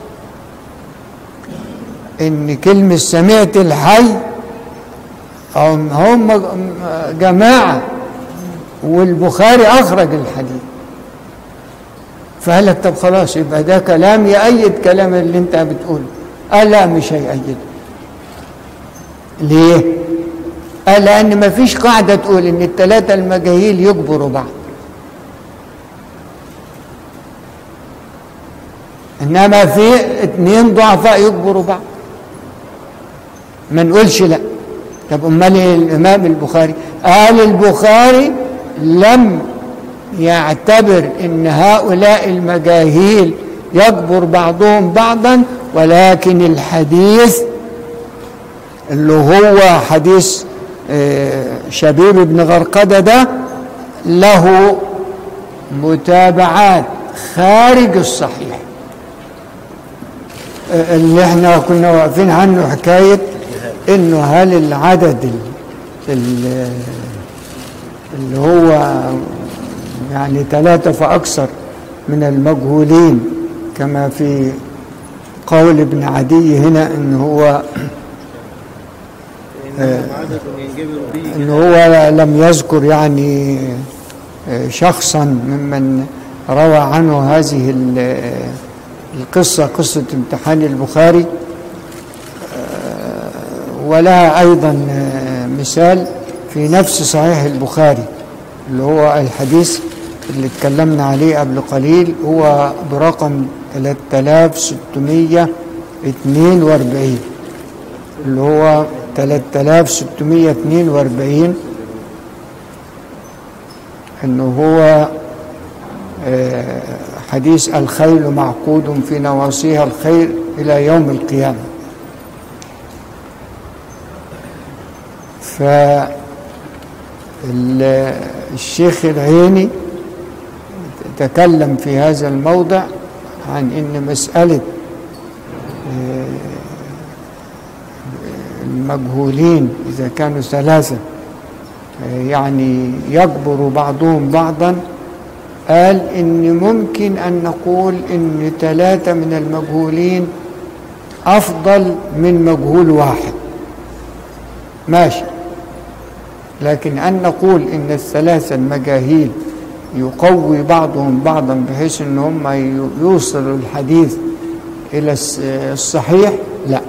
إن كلمة سمعت الحي هم هم جماعة والبخاري أخرج الحديث فقال لك طب خلاص يبقى ده كلام يأيد كلام اللي انت بتقوله قال لا مش هيأيده ليه؟ قال لأن ما فيش قاعدة تقول إن الثلاثة المجاهيل يجبروا بعض إنما في اتنين ضعفاء يجبروا بعض ما نقولش لا طب امال إيه الامام البخاري قال البخاري لم يعتبر ان هؤلاء المجاهيل يكبر بعضهم بعضا ولكن الحديث اللي هو حديث آه، شبيب بن غرقدة ده له متابعات خارج الصحيح آه، اللي احنا كنا واقفين عنه حكاية انه هل العدد ال- ال- اللي هو يعني ثلاثة فأكثر من المجهولين كما في قول ابن عدي هنا ان هو إنهم عدد ينجبر به ان هو لم يذكر يعني شخصا ممن روى عنه هذه ال- القصة قصة امتحان البخاري ولها أيضا مثال في نفس صحيح البخاري اللي هو الحديث اللي اتكلمنا عليه قبل قليل هو برقم 3642 اللي هو 3642 انه هو آه، حديث الخيل معقود في نواصيها الخير الى يوم القيامه فالشيخ العيني تكلم في هذا الموضع عن ان مساله آه، المجهولين اذا كانوا ثلاثه آه، يعني يكبر بعضهم بعضا قال ان ممكن ان نقول ان ثلاثه من المجهولين افضل من مجهول واحد ماشي لكن أن نقول إن الثلاثة المجاهيل يقوي بعضهم بعضا بحيث أن هم ي- يوصلوا الحديث إلى الس- الصحيح لا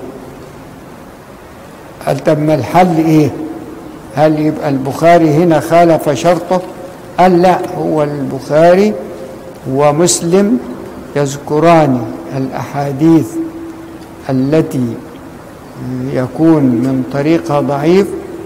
قال طب ما الحل إيه هل يبقى البخاري هنا خالف شرطه قال لا هو البخاري ومسلم يذكران الأحاديث التي يكون من طريقها ضعيف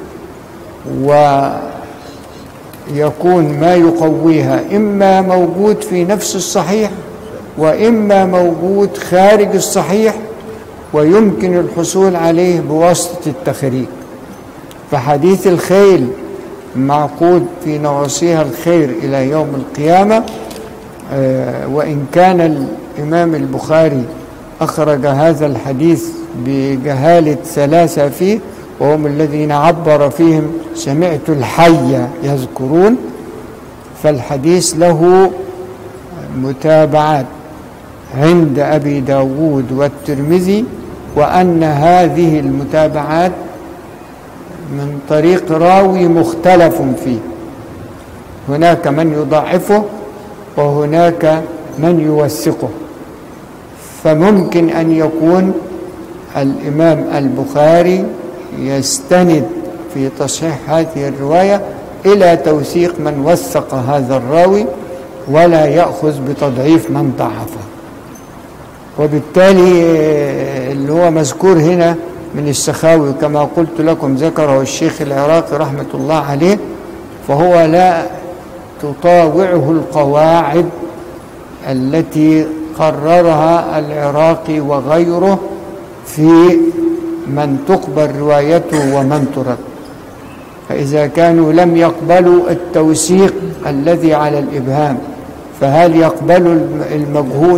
ويكون ما يقويها إما موجود في نفس الصحيح وإما موجود خارج الصحيح ويمكن الحصول عليه بواسطة التخريج فحديث الخيل معقود في نواصيها الخير إلى يوم القيامة آه، وإن كان الإمام البخاري أخرج هذا الحديث بجهالة ثلاثة فيه وهم الذين عبر فيهم سمعت الحي يذكرون فالحديث له متابعات عند أبي داود والترمذي وأن هذه المتابعات من طريق راوي مختلف فيه هناك من يضاعفه وهناك من يوثقه فممكن أن يكون الإمام البخاري يستند في تصحيح هذه الرواية إلى توثيق من وثق هذا الراوي ولا يأخذ بتضعيف من ضعفه وبالتالي آه، اللي هو مذكور هنا من السخاوي كما قلت لكم ذكره الشيخ العراقي رحمة الله عليه فهو لا تطاوعه القواعد التي قررها العراقي وغيره في من تقبل روايته ومن ترد فإذا كانوا لم يقبلوا التوثيق الذي على الإبهام فهل يقبلوا المجهول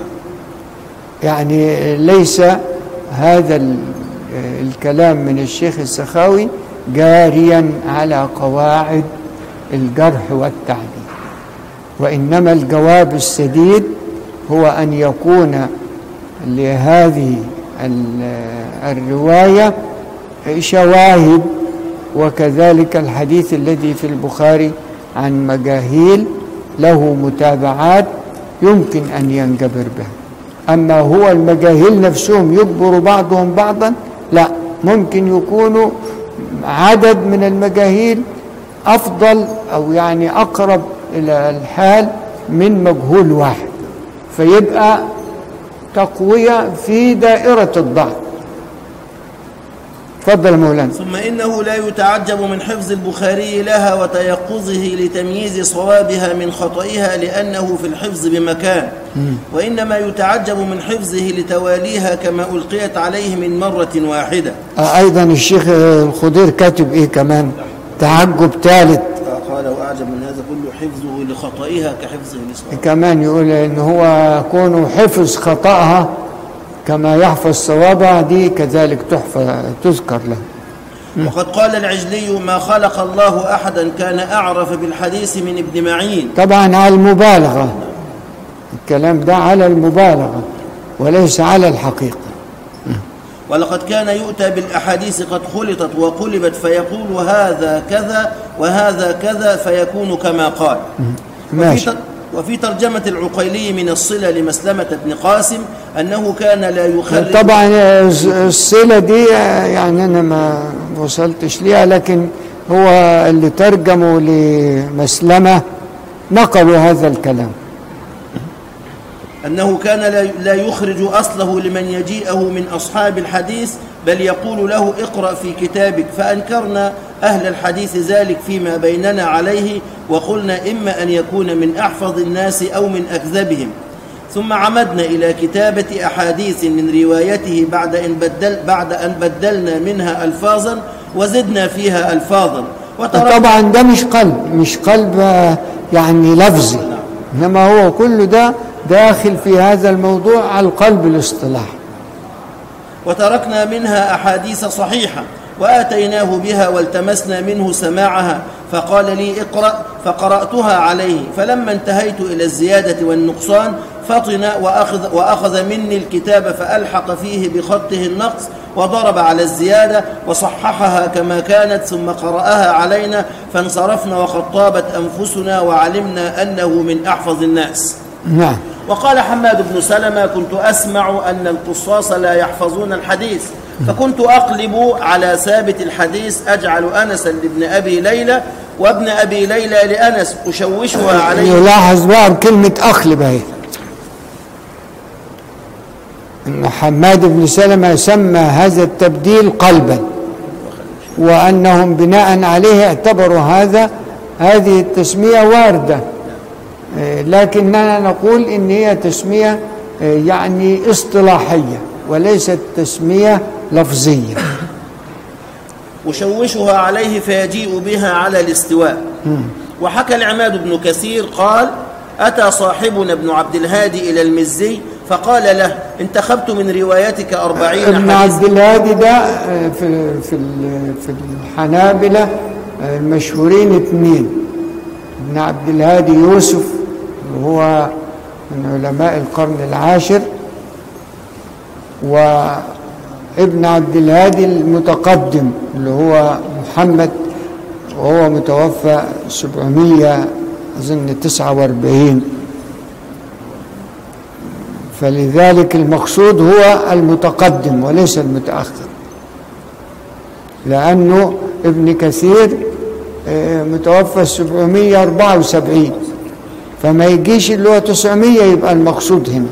يعني ليس هذا ال- الكلام من الشيخ السخاوي جاريا على قواعد الجرح والتعديل وإنما الجواب السديد هو أن يكون لهذه ال- الرواية شواهد وكذلك الحديث الذي في البخاري عن مجاهيل له متابعات يمكن أن ينجبر بها أما هو المجاهيل نفسهم يجبر بعضهم بعضا لا ممكن يكونوا عدد من المجاهيل أفضل أو يعني أقرب إلى الحال من مجهول واحد فيبقى تقوية في دائرة الضعف تفضل يا مولانا ثم إنه لا يتعجب من حفظ البخاري لها وتيقظه لتمييز صوابها من خطئها لأنه في الحفظ بمكان وإنما يتعجب من حفظه لتواليها كما ألقيت عليه من مرة واحدة آه، أيضا الشيخ الخضير كاتب إيه كمان تعجب ثالث قال وأعجب من هذا كله حفظه لخطئها كحفظه لصوابها كمان يقول ان هو كونه حفظ خطأها كما يحفظ صوابها دي كذلك تحفظ تذكر له وقد قال العجلي ما خلق الله أحدا كان أعرف بالحديث من ابن معين طبعا على المبالغة الكلام ده على المبالغة وليس على الحقيقة ولقد كان يؤتى بالأحاديث قد خلطت وقلبت فيقول هذا كذا وهذا كذا فيكون كما قال وفي, ماشي تر- وفي ترجمة العقيلي من الصلة لمسلمة بن قاسم أنه كان لا يخرج طبعا الصلة دي يعني أنا ما وصلتش ليها لكن هو اللي ترجموا لمسلمة نقلوا هذا الكلام أنه كان لا- لا يخرج أصله لمن يجيئه من أصحاب الحديث بل يقول له اقرأ في كتابك فأنكرنا أهل الحديث ذلك فيما بيننا عليه وقلنا إما أن يكون من أحفظ الناس أو من أكذبهم ثم عمدنا إلى كتابة أحاديث من روايته بعد أن, بدل بعد أن بدلنا منها ألفاظا وزدنا فيها ألفاظا وتركنا طبعا ده مش قلب مش قلب آه، يعني لفظي انما هو كله ده داخل في هذا الموضوع على القلب الاصطلاحي وتركنا منها أحاديث صحيحة وآتيناه بها والتمسنا منه سماعها فقال لي اقرأ فقرأتها عليه فلما انتهيت إلى الزيادة والنقصان فطن وأخذ, وأخذ مني الكتاب فألحق فيه بخطه النقص وضرب على الزيادة وصححها كما كانت ثم قرأها علينا فانصرفنا وقد طابت أنفسنا وعلمنا أنه من أحفظ الناس نعم وقال حماد بن سلمة كنت أسمع أن القصاص لا يحفظون الحديث فكنت أقلب على ثابت الحديث أجعل أنسا لابن أبي ليلى وابن أبي ليلى لأنس أشوشها عليه يلاحظ بقى بكلمة أخلب أهي أن حماد بن سلمة سمى هذا التبديل قلبا وأنهم بناء عليه اعتبروا هذا هذه التسمية واردة آه، لكننا نقول إن هي تسمية آه، يعني اصطلاحية وليست تسمية لفظية أشوشها عليه فيجيء بها على الاستواء وحكى العماد بن كثير قال أتى صاحبنا ابن عبد الهادي إلى المزي فقال له انتخبت من روايتك أربعين ابن حديث عبد الهادي ده آه، في في ال- في الحنابلة آه، المشهورين اثنين ابن عبد الهادي يوسف وهو من علماء القرن العاشر وابن عبد الهادي المتقدم اللي هو محمد وهو متوفى 700 أظن 49 فلذلك المقصود هو المتقدم وليس المتأخر لأنه ابن كثير آه، متوفى 774 فما يجيش اللي هو 900 يبقى المقصود هنا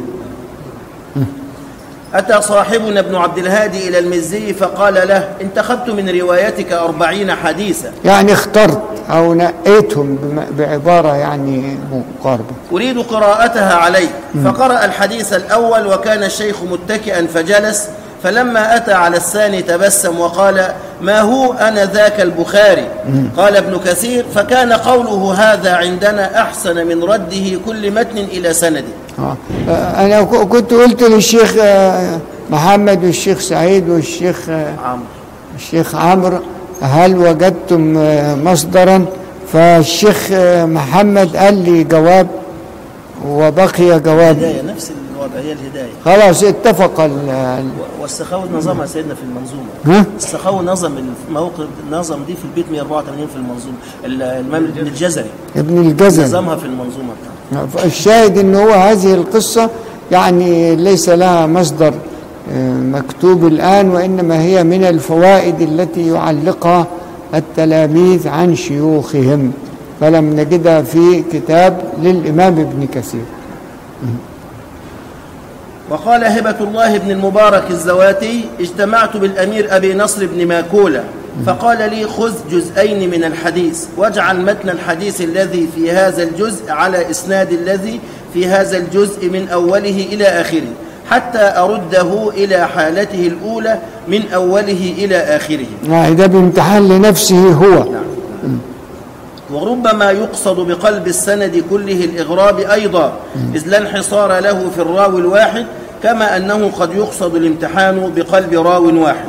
أتى صاحبنا ابن عبد الهادي إلى المزي فقال له انتخبت من روايتك أربعين حديثا يعني اخترت أو نقيتهم بم- بعبارة يعني مقاربة أريد قراءتها عليه فقرأ الحديث الأول وكان الشيخ متكئا فجلس فلما أتى على الثاني تبسم وقال ما هو أنا ذاك البخاري قال ابن كثير فكان قوله هذا عندنا أحسن من رده كل متن إلى سنده آه. آه، أنا ك- كنت قلت للشيخ آه، محمد والشيخ سعيد والشيخ آه، عمرو الشيخ عمرو هل وجدتم آه، مصدرا فالشيخ آه، محمد قال لي جواب وبقي جواب الهداية نفس الوضع هي الهداية خلاص اتفق ال- ال- والسخاوي نظمها سيدنا في المنظومة ها؟ السخاوي نظم الموقف نظم دي في البيت 184 في المنظومة ال- الإمام ابن الجزري ابن الجزري نظمها في المنظومة بتاعته الشاهد ان هو هذه القصة يعني ليس لها مصدر آه، مكتوب الآن وإنما هي من الفوائد التي يعلقها التلاميذ عن شيوخهم فلم نجدها في كتاب للإمام ابن كثير وقال هبة الله بن المبارك الزواتي اجتمعت بالأمير أبي نصر بن ماكولة فقال لي خذ جزئين من الحديث واجعل متن الحديث الذي في هذا الجزء على إسناد الذي في هذا الجزء من أوله إلى آخره حتى أرده إلى حالته الأولى من أوله إلى آخره يعني ده بامتحان لنفسه هو وربما يقصد بقلب السند كله الإغراب أيضا إذ لا انحصار له في الراوي الواحد كما أنه قد يقصد الامتحان بقلب راو واحد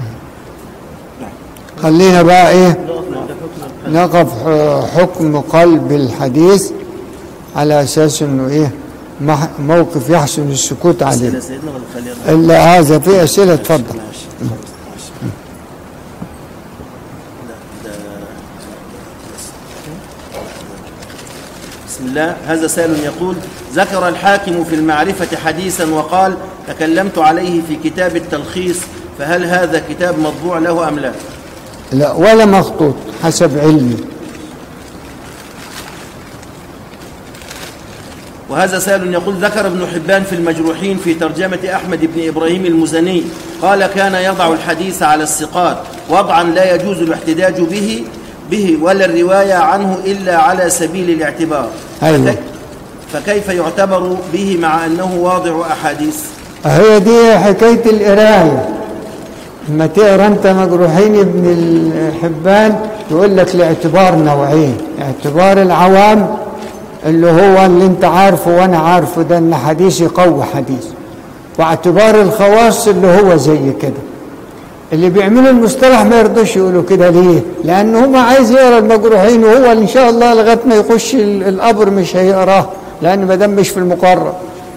خلينا بقى ايه نقف ح- حكم قلب الحديث على اساس انه ايه مح- موقف يحسن السكوت عليه أسئلة سيدنا ولا خلينا الا هذا في اسئله اتفضل ماشي خلاص، ماشي. لا، ده- بسم الله هذا سائل يقول ذكر الحاكم في المعرفة حديثا وقال تكلمت عليه في كتاب التلخيص فهل هذا كتاب مطبوع له أم لا لا ولا مخطوط حسب علمي وهذا سائل يقول ذكر ابن حبان في المجروحين في ترجمة أحمد بن إبراهيم المزني قال كان يضع الحديث على الثقات وضعا لا يجوز الاحتجاج به به ولا الرواية عنه إلا على سبيل الاعتبار أيوة. فكي- فكيف يعتبر به مع أنه واضع أحاديث هي دي حكايه القرايه لما تقرا انت مجروحين ابن الحبان يقول لك لاعتبار نوعين اعتبار العوام اللي هو اللي انت عارفه وانا عارفه ده ان حديث يقوي حديث واعتبار الخواص اللي هو زي كده اللي بيعملوا المصطلح ما يرضوش يقولوا كده ليه لان هم عايز يقرا المجروحين وهو ان شاء الله لغايه ما يخش ال- القبر مش هيقراه لان ما دام مش في المقرر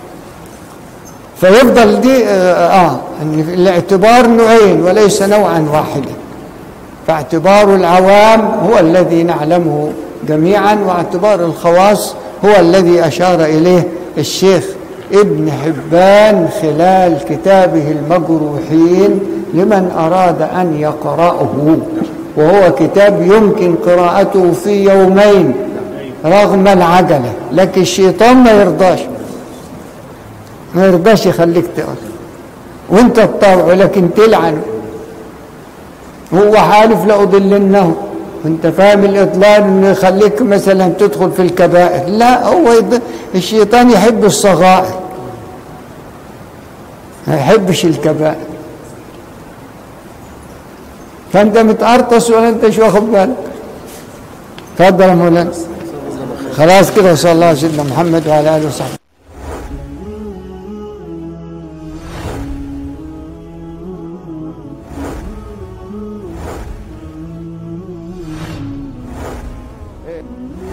فيفضل دي اه, آه ان الاعتبار نوعين وليس نوعا واحدا فاعتبار العوام هو الذي نعلمه جميعا واعتبار الخواص هو الذي اشار اليه الشيخ ابن حبان خلال كتابه المجروحين لمن اراد ان يقراه وهو كتاب يمكن قراءته في يومين رغم العجله لكن الشيطان ما يرضاش ما يرضاش يخليك تقرا وانت تطاوعه لكن تلعنه هو حالف لأضلنه انت فاهم الاضلال انه يخليك مثلا تدخل في الكبائر لا هو يض... الشيطان يحب الصغائر ما يحبش الكبائر فانت متقرطس ولا انت مش واخد بالك اتفضل يا مولانا خلاص كده صلى الله على سيدنا محمد وعلى اله وصحبه خير